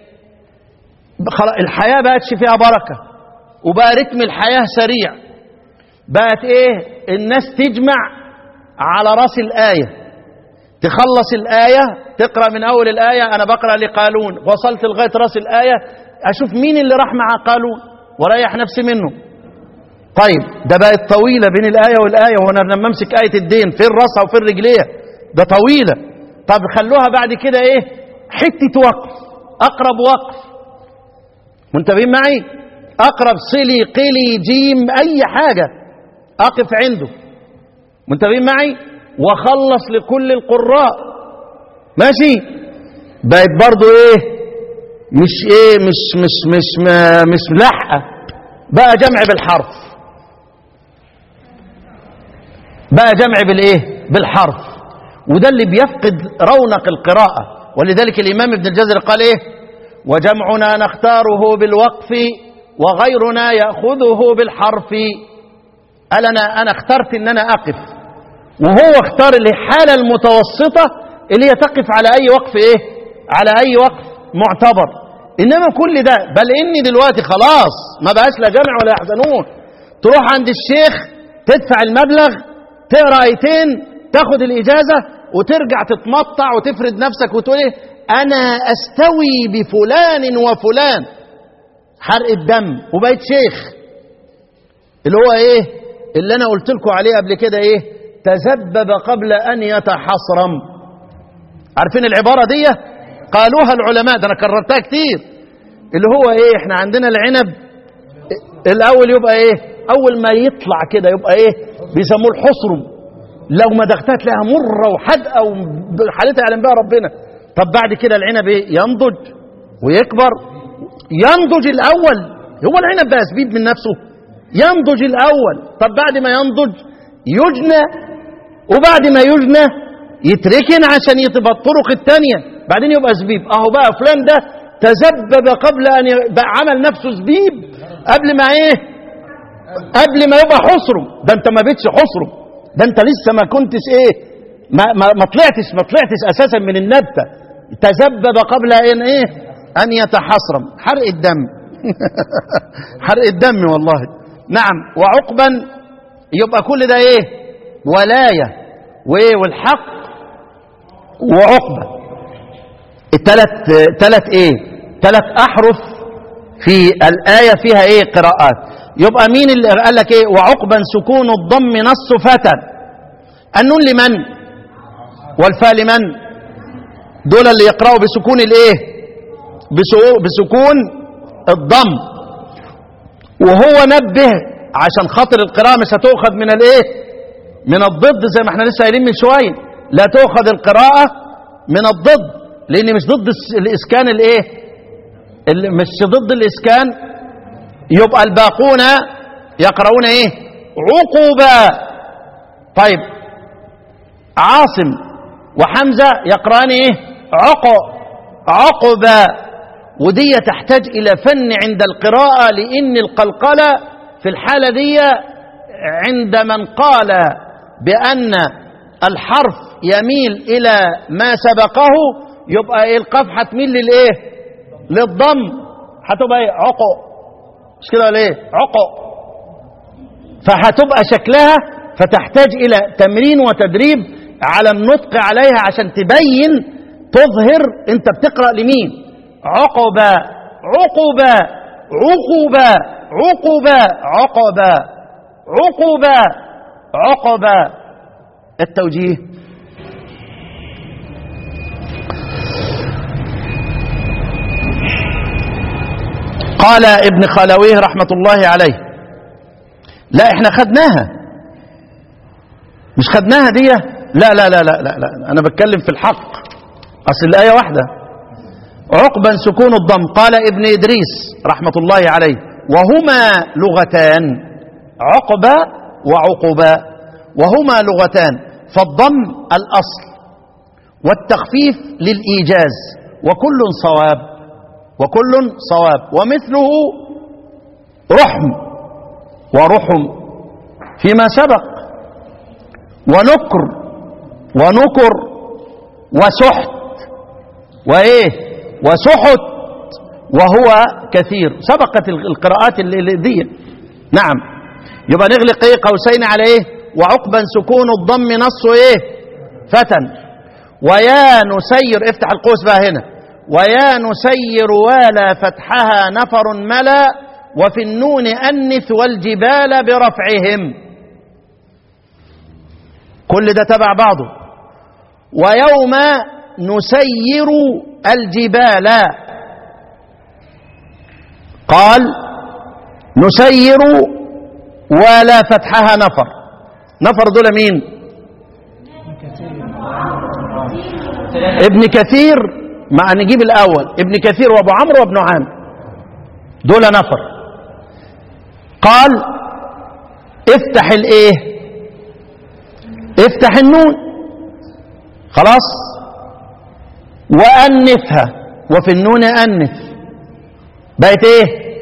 [SPEAKER 2] خلاص الحياة بقتش فيها بركة وبقى رتم الحياة سريع بقت ايه الناس تجمع على راس الآية تخلص الآية تقرأ من أول الآية أنا بقرأ لقالون وصلت لغاية راس الآية أشوف مين اللي راح مع قالون وريح نفسي منه طيب ده بقت طويلة بين الآية والآية وأنا لما أمسك آية الدين فين راسها وفين رجليها ده طويلة طب خلوها بعد كده إيه حتة وقف أقرب وقف منتبهين معي أقرب صلي قلي جيم أي حاجة أقف عنده منتبهين معي وخلص لكل القراء ماشي بقت برضو ايه مش ايه مش مش مش ما مش لاحقه بقى جمع بالحرف بقى جمع بالايه بالحرف وده اللي بيفقد رونق القراءه ولذلك الامام ابن الجزري قال ايه وجمعنا نختاره بالوقف وغيرنا ياخذه بالحرف قال انا انا اخترت ان انا اقف وهو اختار الحالة المتوسطة اللي هي تقف على أي وقف إيه على أي وقف معتبر إنما كل ده بل إني دلوقتي خلاص ما بقاش لا جمع ولا يحزنون تروح عند الشيخ تدفع المبلغ تقرأ آيتين تاخد الإجازة وترجع تتمطع وتفرد نفسك وتقول إيه أنا أستوي بفلان وفلان حرق الدم وبقيت شيخ اللي هو إيه اللي أنا قلت لكم عليه قبل كده إيه تذبب قبل أن يتحصرم عارفين العبارة دي قالوها العلماء ده أنا كررتها كتير اللي هو إيه إحنا عندنا العنب الاول يبقى ايه اول ما يطلع كده يبقى ايه بيسموه الحصرم لو مدغتها تلاقيها مره وحدقه وحالتها يعلم بها ربنا طب بعد كده العنب ايه ينضج ويكبر ينضج الاول هو العنب بقى زبيب من نفسه ينضج الاول طب بعد ما ينضج يجنى وبعد ما يجنى يتركن عشان يبقى الطرق الثانيه بعدين يبقى زبيب اهو بقى فلان ده تزبب قبل ان ي- بقى عمل نفسه زبيب قبل ما ايه قبل ما يبقى حصره ده انت ما بقتش حصره ده انت لسه ما كنتش ايه ما, ما, ما طلعتش ما طلعتش اساسا من النبته تزبب قبل ان ايه ان يتحصرم حرق الدم حرق الدم والله نعم وعقبا يبقى كل ده ايه ولايه وايه والحق وعقبه الثلاث ثلاث ايه ثلاث احرف في الايه فيها ايه قراءات يبقى مين اللي قال لك ايه وعقبا سكون الضم نص فتى النون لمن والفاء لمن دول اللي يقراوا بسكون الايه بسو- بسكون الضم وهو نبه عشان خاطر القراءه مش هتؤخذ من الايه من الضد زي ما احنا لسه قايلين من شويه لا تؤخذ القراءه من الضد لان مش ضد الس- الاسكان الايه اللي مش ضد الاسكان يبقى الباقون يقرؤون ايه عقوبا طيب عاصم وحمزه يقران ايه عقو عقبا ودي تحتاج الى فن عند القراءه لان القلقله في الحاله دي عند من قال بان الحرف يميل الى ما سبقه يبقى ايه القاف هتميل للايه للضم هتبقى ايه عقو مش كده ولا ايه عقو فهتبقى شكلها فتحتاج الى تمرين وتدريب على النطق عليها عشان تبين تظهر انت بتقرا لمين عقبة عقبة عقبة عقبة عقبة عقبة عقبة التوجيه قال ابن خلويه رحمة الله عليه لا احنا خدناها مش خدناها دي لا لا لا لا لا, لا. انا بتكلم في الحق اصل الايه واحده عقبا سكون الضم قال ابن ادريس رحمه الله عليه وهما لغتان عقبة وعقبة وهما لغتان فالضم الاصل والتخفيف للايجاز وكل صواب وكل صواب ومثله رحم ورحم فيما سبق ونكر ونكر وسحت وايه وسحت وهو كثير سبقت القراءات اللي دي نعم يبقى نغلق ايه قوسين على ايه وعقبا سكون الضم نص ايه فتن ويا نسير افتح القوس بقى هنا ويا نسير ولا فتحها نفر ملا وفي النون أنث والجبال برفعهم كل ده تبع بعضه ويوم نسير الجبال قال نسير ولا فتحها نفر نفر دول مين ابن كثير مع نجيب الاول ابن كثير وابو عمرو وابن عامر دول نفر قال افتح الايه افتح النون خلاص وأنفها وفي النون أنف بقت ايه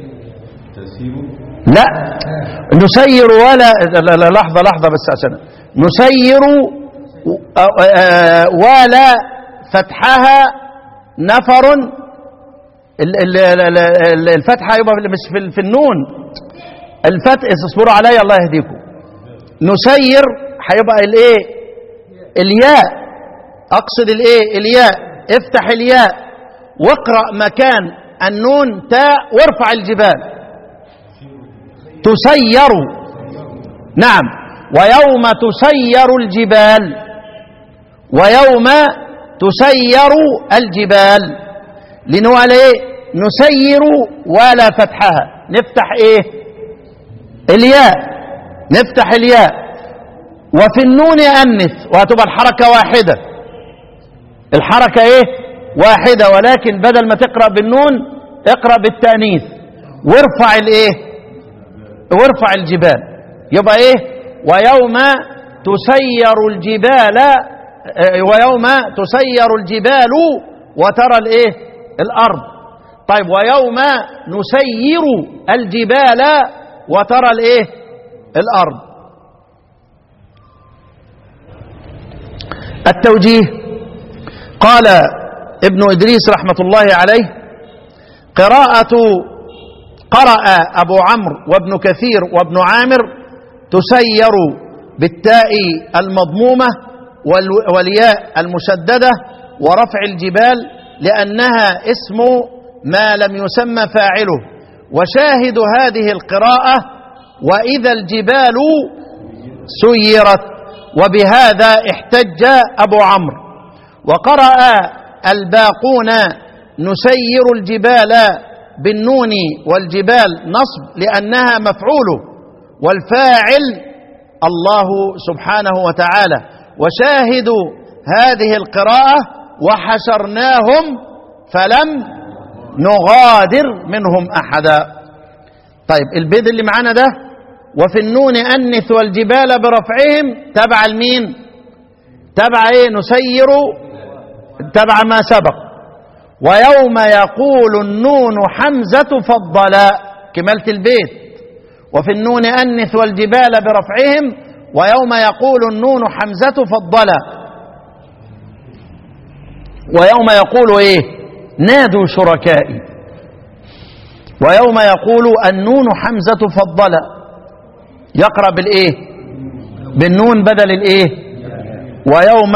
[SPEAKER 2] لا نسير ولا لا لا لحظة لحظة بس عشان نسير ولا فتحها نفر ال- ال- ال- الفتحة يبقى مش في- في النون الفتح اصبروا عليا الله يهديكم نسير هيبقى الايه الياء اقصد الايه الياء افتح الياء واقرا مكان النون تاء وارفع الجبال تسير نعم ويوم تسير الجبال ويوم تسير الجبال لأنه قال ايه نسير ولا فتحها نفتح ايه الياء نفتح الياء وفي النون أنث وهتبقى الحركة واحدة الحركة ايه واحدة ولكن بدل ما تقرأ بالنون اقرأ بالتأنيث وارفع الايه وارفع الجبال يبقى ايه ويوم تسير الجبال آه، ويوم تسير الجبال وترى الايه الارض طيب ويوم نسير الجبال وترى الايه الارض التوجيه قال ابن ادريس رحمه الله عليه قراءه قرأ أبو عمرو وابن كثير وابن عامر تسير بالتاء المضمومة وال- والياء المشددة ورفع الجبال لأنها اسم ما لم يسمى فاعله وشاهد هذه القراءة وإذا الجبال سيرت وبهذا احتج أبو عمرو وقرأ الباقون نسير الجبال بالنون والجبال نصب لأنها مفعول والفاعل الله سبحانه وتعالى وشاهد هذه القراءة وحشرناهم فلم نغادر منهم أحدا طيب البيت اللي معانا ده وفي النون أنث والجبال برفعهم تبع المين تبع ايه نسير تبع ما سبق ويوم يقول النون حمزة فضلا كمالة البيت وفي النون أنث والجبال برفعهم ويوم يقول النون حمزة فضلا ويوم يقول ايه نادوا شركائي ويوم يقول النون حمزة فضلا يقرأ بالايه بالنون بدل الايه ويوم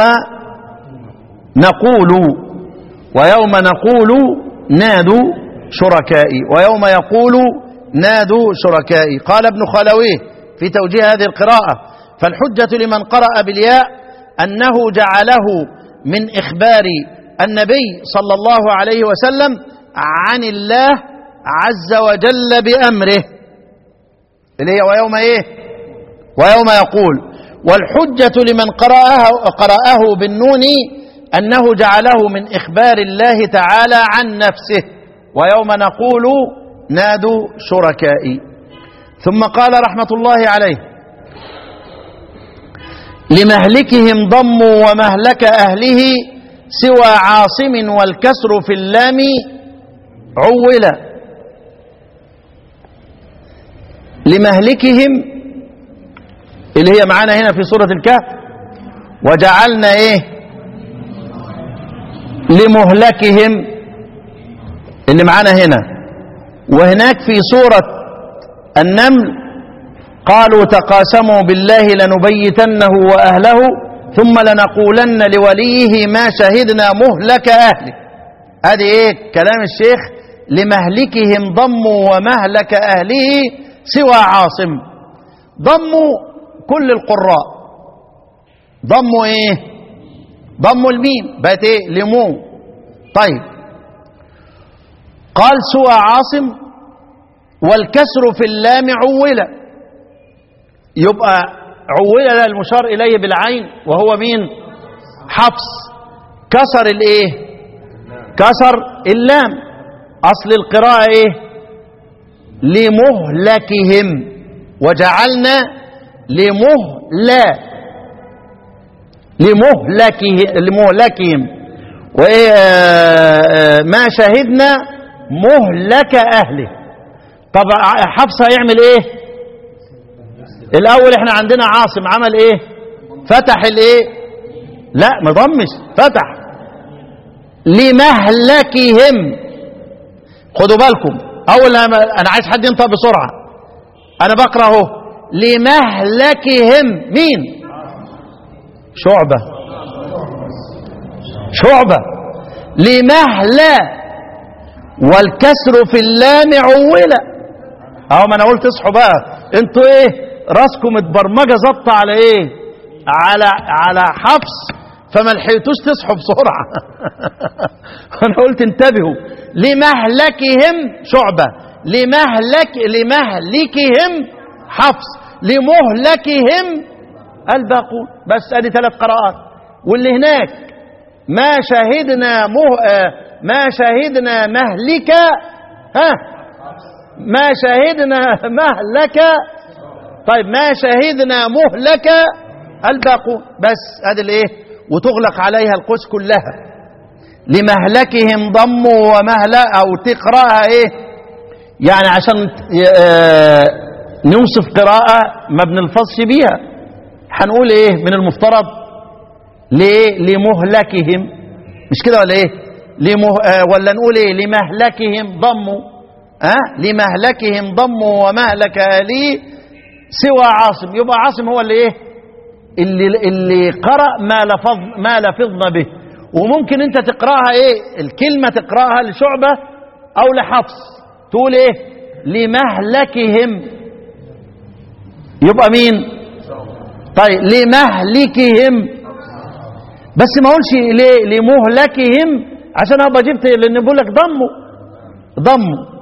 [SPEAKER 2] نقول ويوم نقول نادوا شركائي ويوم يقول نادوا شركائي قال ابن خلويه في توجيه هذه القراءة فالحجة لمن قرأ بالياء أنه جعله من إخبار النبي صلى الله عليه وسلم عن الله عز وجل بأمره اللي هي ويوم إيه ويوم يقول والحجة لمن قرأه, قرأه بالنون أنه جعله من إخبار الله تعالى عن نفسه ويوم نقول نادوا شركائي ثم قال رحمة الله عليه لمهلكهم ضموا ومهلك أهله سوى عاصم والكسر في اللام عولا لمهلكهم اللي هي معانا هنا في سورة الكهف وجعلنا ايه لمهلكهم اللي معانا هنا وهناك في سورة النمل قالوا تقاسموا بالله لنبيتنه وأهله ثم لنقولن لوليه ما شهدنا مهلك أهله هذه ايه كلام الشيخ لمهلكهم ضموا ومهلك أهله سوى عاصم ضموا كل القراء ضموا ايه ضموا الميم بقت ايه لمو طيب قال سوى عاصم والكسر في اللام عولة يبقى عولة ده المشار إليه بالعين وهو مين حفص كسر الايه كسر اللام أصل القراءة ايه لمهلكهم وجعلنا لمهلا لمهلكه لمهلكهم وما شهدنا مهلك أهله طب حفصة يعمل ايه الأول احنا عندنا عاصم عمل ايه فتح الايه لا ما ضمش فتح لمهلكهم خدوا بالكم أول أنا عايز حد ينطق بسرعة أنا بقرأ اهو لمهلكهم مين شعبة شعبة لمهلة والكسر في اللام عولة اهو ما انا قلت اصحوا بقى انتوا ايه راسكم اتبرمجه ظابطه على ايه على على حفص فما لحقتوش تصحوا بسرعه انا قلت انتبهوا لمهلكهم شعبه لمهلك لمهلكهم حفص لمهلكهم الباقون بس ادي ثلاث قراءات واللي هناك ما شهدنا مه... آه، ما شهدنا مهلك ها ما شهدنا مهلك طيب ما شهدنا مهلك الباقون بس ادي الايه وتغلق عليها القوس كلها لمهلكهم ضموا ومهلا او تقراها ايه يعني عشان آه، نوصف قراءة ما بنلفظش بيها هنقول ايه من المفترض ليه لمهلكهم مش كده ولا ايه لمه... آه ولا نقول ايه لمهلكهم ضموا ها أه؟ لمهلكهم ضموا ومهلك لي سوى عاصم يبقى عاصم هو اللي ايه اللي اللي قرأ ما لفظ ما لفظنا به وممكن انت تقراها ايه الكلمة تقراها لشعبة او لحفص تقول ايه لمهلكهم يبقى مين طيب لمهلكهم بس ما اقولش ليه لمهلكهم عشان ابقى جبت لان بقول لك ضموا ضموا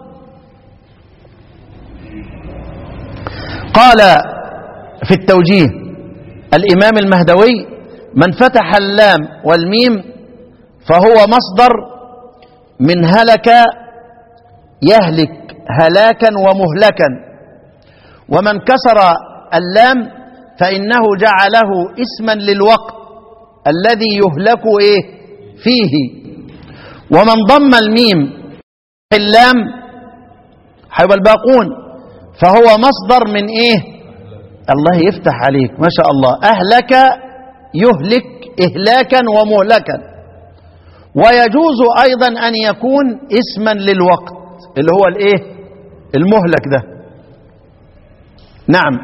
[SPEAKER 2] قال في التوجيه الامام المهدوي من فتح اللام والميم فهو مصدر من هلك يهلك هلاكا ومهلكا ومن كسر اللام فإنه جعله اسما للوقت الذي يهلك إيه فيه ومن ضم الميم اللام هيبقى الباقون فهو مصدر من إيه الله يفتح عليك ما شاء الله أهلك يهلك إهلاكا ومهلكا ويجوز أيضا أن يكون اسما للوقت اللي هو الإيه المهلك ده نعم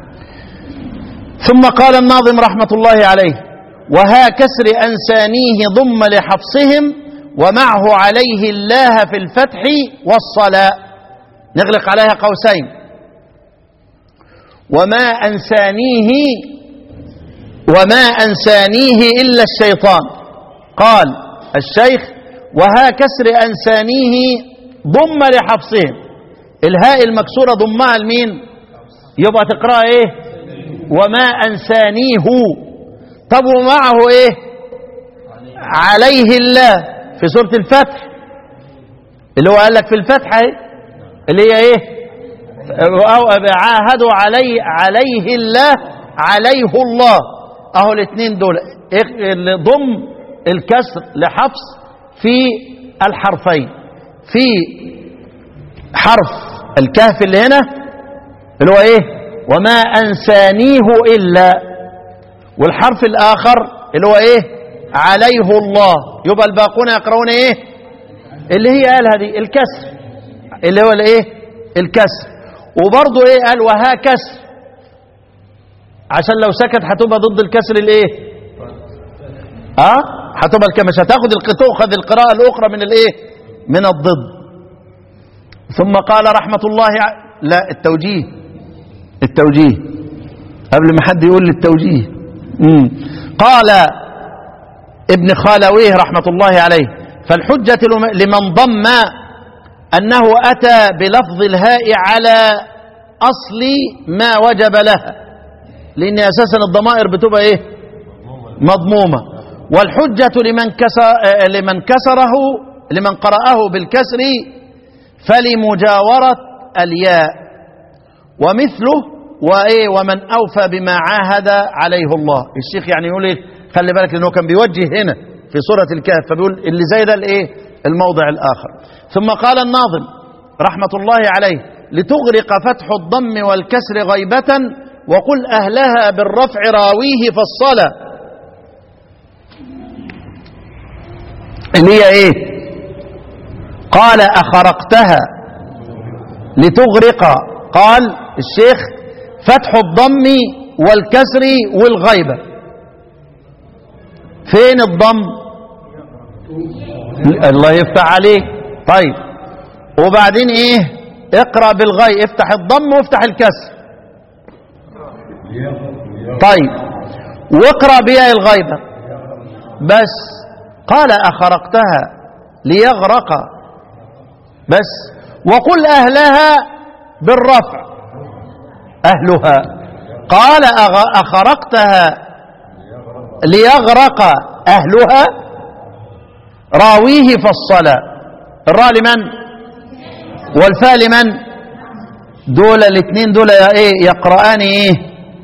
[SPEAKER 2] ثم قال الناظم رحمة الله عليه وها كسر أنسانيه ضم لحفصهم ومعه عليه الله في الفتح والصلاة نغلق عليها قوسين وما أنسانيه وما أنسانيه إلا الشيطان قال الشيخ وها كسر أنسانيه ضم لحفصهم الهاء المكسورة ضمها لمين يبقى تقرأ ايه وما أنسانيه طب ومعه ايه عليه الله في سورة الفتح اللي هو قال لك في الفتح ايه اللي هي ايه أو عاهدوا علي عليه الله عليه الله اهو الاثنين دول ضم الكسر لحفص في الحرفين في حرف الكهف اللي هنا اللي هو ايه وما أنسانيه إلا والحرف الآخر اللي هو إيه عليه الله يبقى الباقون يقرؤون إيه اللي هي قالها دي الكسر اللي هو الإيه الكسر وبرضه إيه قال وها كسر عشان لو سكت هتبقى ضد الكسر الإيه اه هتبقى الك- مش هتاخد الق- تؤخذ القراءة الأخرى من الإيه من الضد ثم قال رحمة الله ع- لا التوجيه التوجيه قبل ما حد يقول لي التوجيه مم. قال ابن خالويه رحمة الله عليه فالحجة لم- لمن ضم أنه أتى بلفظ الهاء على أصل ما وجب لها لأن أساسا الضمائر بتبقى إيه مضمومة والحجة لمن كسر آه، لمن كسره لمن قرأه بالكسر فلمجاورة الياء ومثله وإيه ومن أوفى بما عاهد عليه الله الشيخ يعني يقول إيه خلي بالك لأنه كان بيوجه هنا في سورة الكهف فبيقول اللي زي ده الإيه الموضع الآخر ثم قال الناظم رحمة الله عليه لتغرق فتح الضم والكسر غيبة وقل أهلها بالرفع راويه فالصلاة اللي هي ايه قال اخرقتها لتغرق قال الشيخ فتح الضم والكسر والغيبة فين الضم الله يفتح عليك طيب وبعدين ايه اقرأ بالغي افتح الضم وافتح الكسر طيب واقرأ بياء الغيبة بس قال أخرقتها ليغرق بس وقل أهلها بالرفع أهلها قال أغ- أخرقتها ليغرق أهلها راويه فالصلاة الراء لمن والفاء لمن دول الاثنين دول يا ايه يقرآن ايه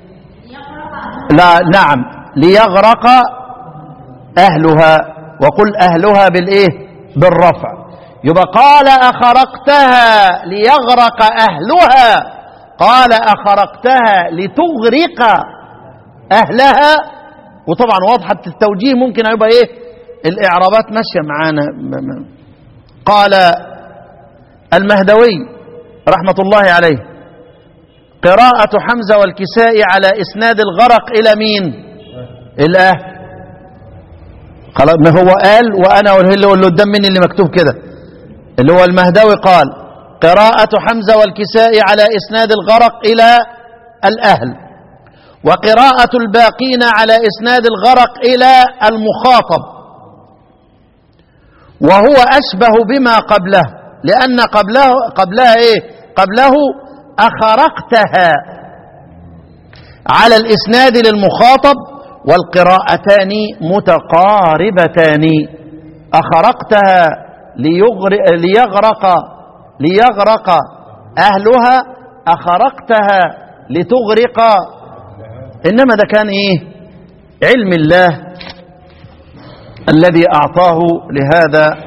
[SPEAKER 2] لا نعم ليغرق أهلها وقل أهلها بالإيه بالرفع يبقى قال أخرقتها ليغرق أهلها قال أخرقتها لتغرق أهلها وطبعا واضحة التوجيه ممكن يبقى إيه الإعرابات ماشية معانا م- م- قال المهدوي رحمة الله عليه قراءة حمزة والكساء على إسناد الغرق إلى مين الأهل خلاص ما هو قال وانا اللي اللي قدام مني اللي مكتوب كده اللي هو المهدوي قال قراءة حمزة والكساء على إسناد الغرق إلى الأهل وقراءة الباقين على إسناد الغرق إلى المخاطب وهو أشبه بما قبله لأن قبله قبلها إيه قبله أخرقتها على الإسناد للمخاطب والقراءتان متقاربتان أخرقتها ليغرق, ليغرق ليغرق أهلها أخرقتها لتغرق إنما ده كان إيه علم الله الذي أعطاه لهذا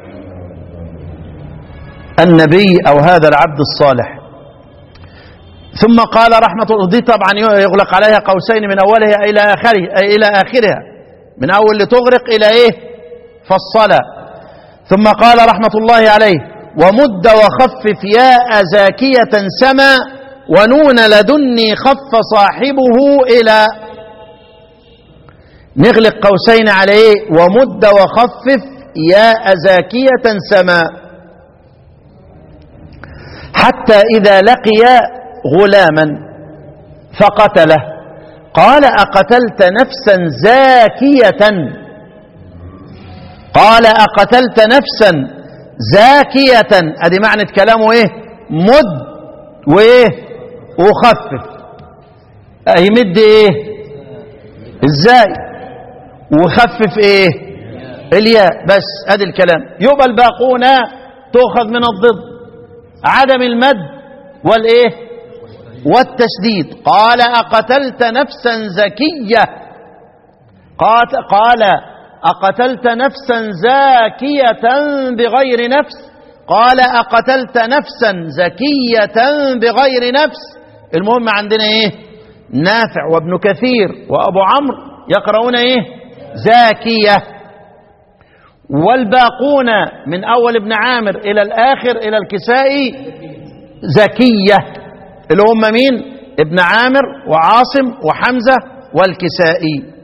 [SPEAKER 2] النبي أو هذا العبد الصالح ثم قال رحمة الله دي طبعا يغلق عليها قوسين من أولها إلى آخره أي إلى آخرها من أول لتغرق إلى إيه فالصلاة ثم قال رحمة الله عليه ومد وخفف ياء زاكية سما ونون لدني خف صاحبه إلى نغلق قوسين عليه ومد وخفف ياء زاكية سما حتى إذا لقي غلاما فقتله قال أقتلت نفسا زاكية قال أقتلت نفسا زاكية أدي معنى كلامه إيه مد وإيه وخفف يمد إيه إزاي وخفف إيه الياء بس أدي الكلام يبقى الباقون تؤخذ من الضد عدم المد والإيه والتشديد قال أقتلت نفسا زكية قات- قال أقتلت نفسا زاكية بغير نفس قال أقتلت نفسا زكية بغير نفس المهم عندنا إيه نافع وابن كثير وأبو عمرو يقرؤون إيه زاكية والباقون من أول ابن عامر إلى الآخر إلى الكسائي زكية اللي هم مين ابن عامر وعاصم وحمزة والكسائي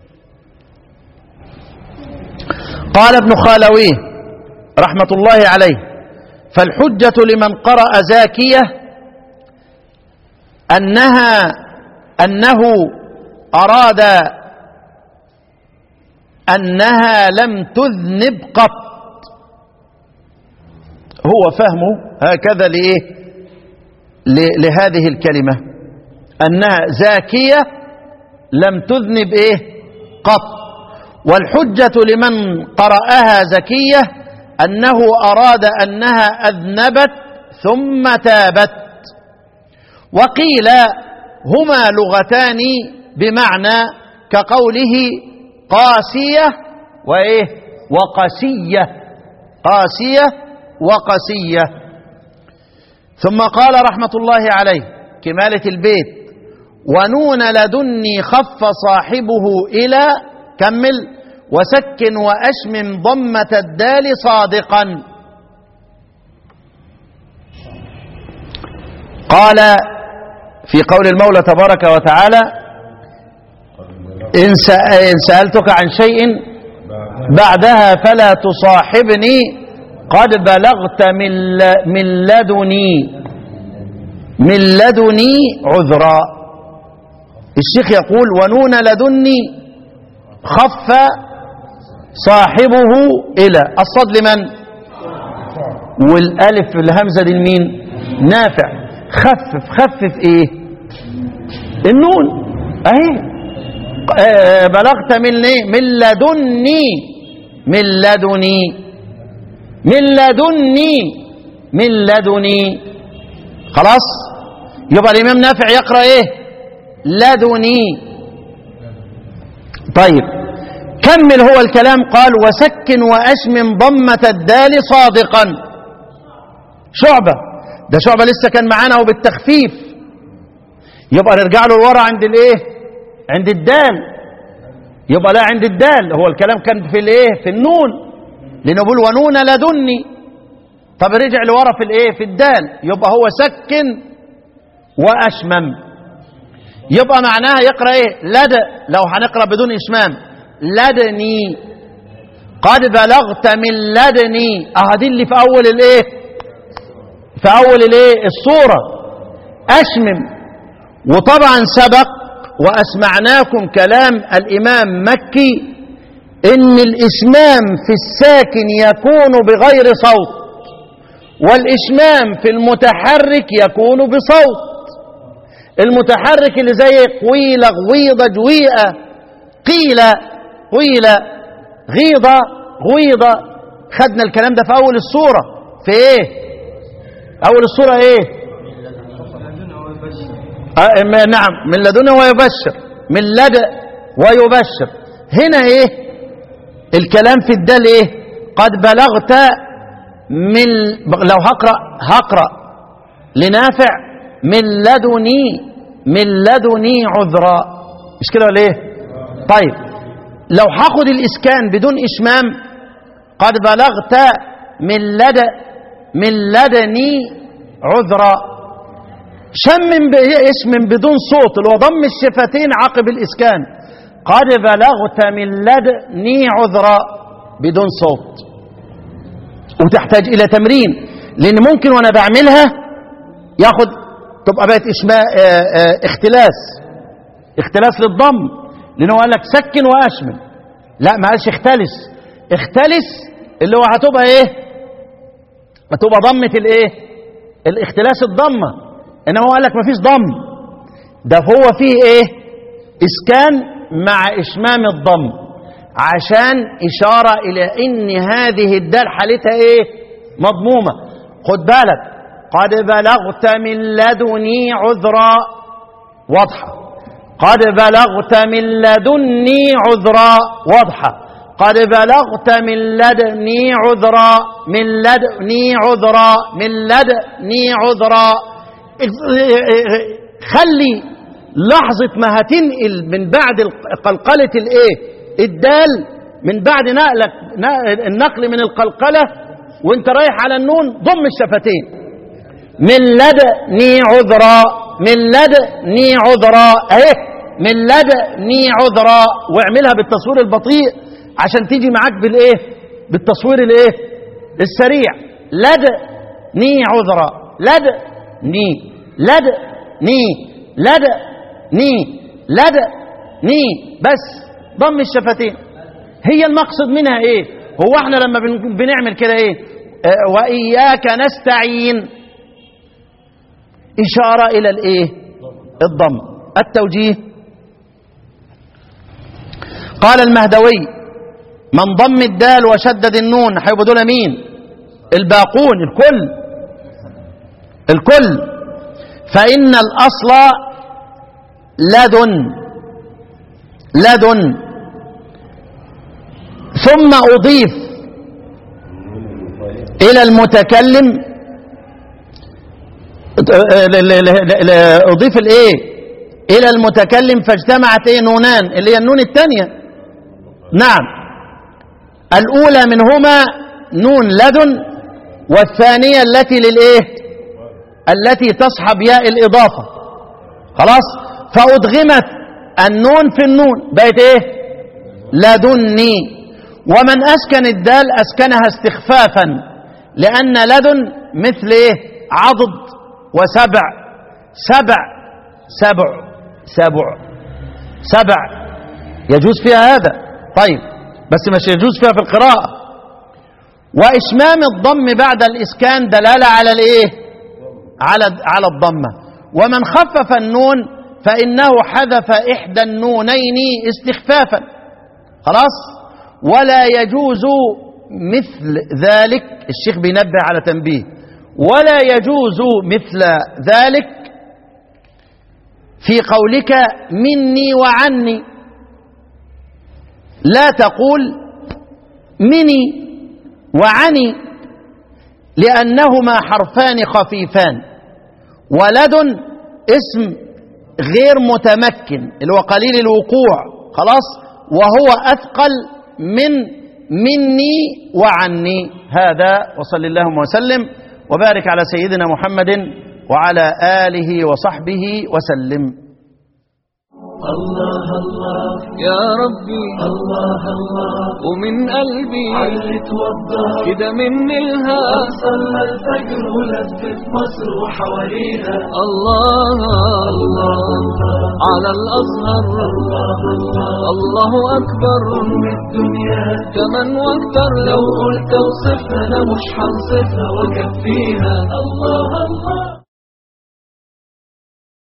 [SPEAKER 2] قال ابن خالويه رحمة الله عليه فالحجة لمن قرأ زاكية أنها أنه أراد أنها لم تذنب قط هو فهمه هكذا لإيه ل- لهذه الكلمة أنها زاكية لم تذنب إيه قط والحجة لمن قرأها زكية أنه أراد أنها أذنبت ثم تابت وقيل هما لغتان بمعنى كقوله قاسية وإيه وقسية قاسية وقسية ثم قال رحمة الله عليه كمالة البيت ونون لدني خف صاحبه إلى كمل وسكن وأشمم ضمة الدال صادقا قال في قول المولى تبارك وتعالى إن سأ- إن سألتك عن شيء بعدها فلا تصاحبني قد بلغت من ل- من لدني من لدني عذرا الشيخ يقول ونون لدني خف صاحبه إلى الصد لمن والالف الهمزه دي لمين نافع خفف خفف ايه النون اهي آه، بلغت من ايه من لدني من لدني من لدني من لدني خلاص يبقى الامام نافع يقرا ايه لدني طيب كمل هو الكلام قال وسكن واشمم ضمه الدال صادقا شعبه ده شعبه لسه كان معانا وبالتخفيف يبقى نرجع له لورا عند الايه عند الدال يبقى لا عند الدال هو الكلام كان في الايه في النون لانه بيقول ونون لدني طب رجع لورا في الايه في الدال يبقى هو سكن واشمم يبقى معناها يقرا ايه لد لو هنقرا بدون اشمام لدني قد بلغت من لدني اه دي اللي في اول الايه في اول الايه الصوره اشمم وطبعا سبق واسمعناكم كلام الامام مكي ان الاشمام في الساكن يكون بغير صوت والاشمام في المتحرك يكون بصوت المتحرك اللي زي قويلة غويضة جويئة قيلة قيلة غيضة غويضة خدنا الكلام ده في أول السورة في إيه؟ أول السورة إيه؟ آه م- نعم من لدنه ويبشر من لدى ويبشر هنا إيه؟ الكلام في الدال إيه؟ قد بلغت من لو هقرأ هقرأ لنافع من لدني من لدني عذرا مش كده ولا ايه طيب لو هاخد الاسكان بدون اشمام قد بلغت من لد من لدني عذرا شمم ب- اسم بدون صوت اللي هو ضم الشفتين عقب الاسكان قد بلغت من لدني عذرا بدون صوت وتحتاج الى تمرين لان ممكن وانا بعملها ياخد تبقى بقت اسمها آه، آه، اختلاس اختلاس للضم لانه قال لك سكن واشمل لا ما قالش اختلس اختلس اللي هو هتبقى ايه هتبقى ضمه الايه الاختلاس الضمه انما هو قال لك مفيش ضم ده هو فيه ايه اسكان مع اشمام الضم عشان اشاره الى ان هذه الدال حالتها ايه مضمومه خد بالك قد بلغت من لدني عذرا واضحة قد بلغت من لدني عذرا واضحة قد بلغت من لدني عذرا من لدني عذرا من لدني عذرا خلي لحظة ما هتنقل من بعد قلقلة الايه الدال من بعد نقلك النقل من القلقلة وانت رايح على النون ضم الشفتين من لدني عذرا من لدني عذرا اهي من لدني عذرا واعملها بالتصوير البطيء عشان تيجي معاك بالايه بالتصوير الايه السريع لدني عذرا لدني لدني لدني لدني بس ضم الشفتين هي المقصد منها ايه هو احنا لما بن- بنعمل كده ايه آه، واياك نستعين إشارة إلى الإيه؟ الضم التوجيه قال المهدوي من ضم الدال وشدد النون هيبقوا دول مين؟ الباقون الكل الكل فإن الأصل لدن لدن ثم أضيف إلى المتكلم اضيف الايه الى المتكلم فاجتمعت ايه نونان اللي هي النون الثانيه نعم الاولى منهما نون لدن والثانيه التي للايه التي تصحب ياء الاضافه خلاص فادغمت النون في النون بقت ايه لدني ومن اسكن الدال اسكنها استخفافا لان لدن مثل ايه عضد وسبع سبع سبع سبع سبع يجوز فيها هذا طيب بس مش يجوز فيها في القراءة وإشمام الضم بعد الإسكان دلالة على الإيه على على الضمة ومن خفف النون فإنه حذف إحدى النونين استخفافا خلاص ولا يجوز مثل ذلك الشيخ بينبه على تنبيه ولا يجوز مثل ذلك في قولك مني وعني لا تقول مني وعني لأنهما حرفان خفيفان ولد اسم غير متمكن اللي هو قليل الوقوع خلاص وهو أثقل من مني وعني هذا وصل اللهم وسلم وبارك على سيدنا محمد وعلى آله وصحبه وسلم
[SPEAKER 4] الله الله
[SPEAKER 1] يا ربي
[SPEAKER 4] الله الله
[SPEAKER 1] ومن قلبي
[SPEAKER 4] علت وضح
[SPEAKER 1] كده مني الهام
[SPEAKER 4] صلى الفجر ولفت مصر وحواليها
[SPEAKER 1] الله الله على الأزهر
[SPEAKER 4] الله الله
[SPEAKER 1] الله أكبر
[SPEAKER 4] أم الدنيا
[SPEAKER 1] كمان واكتر
[SPEAKER 4] لو قلت اوصفها انا مش هنصفها واكفيها الله الله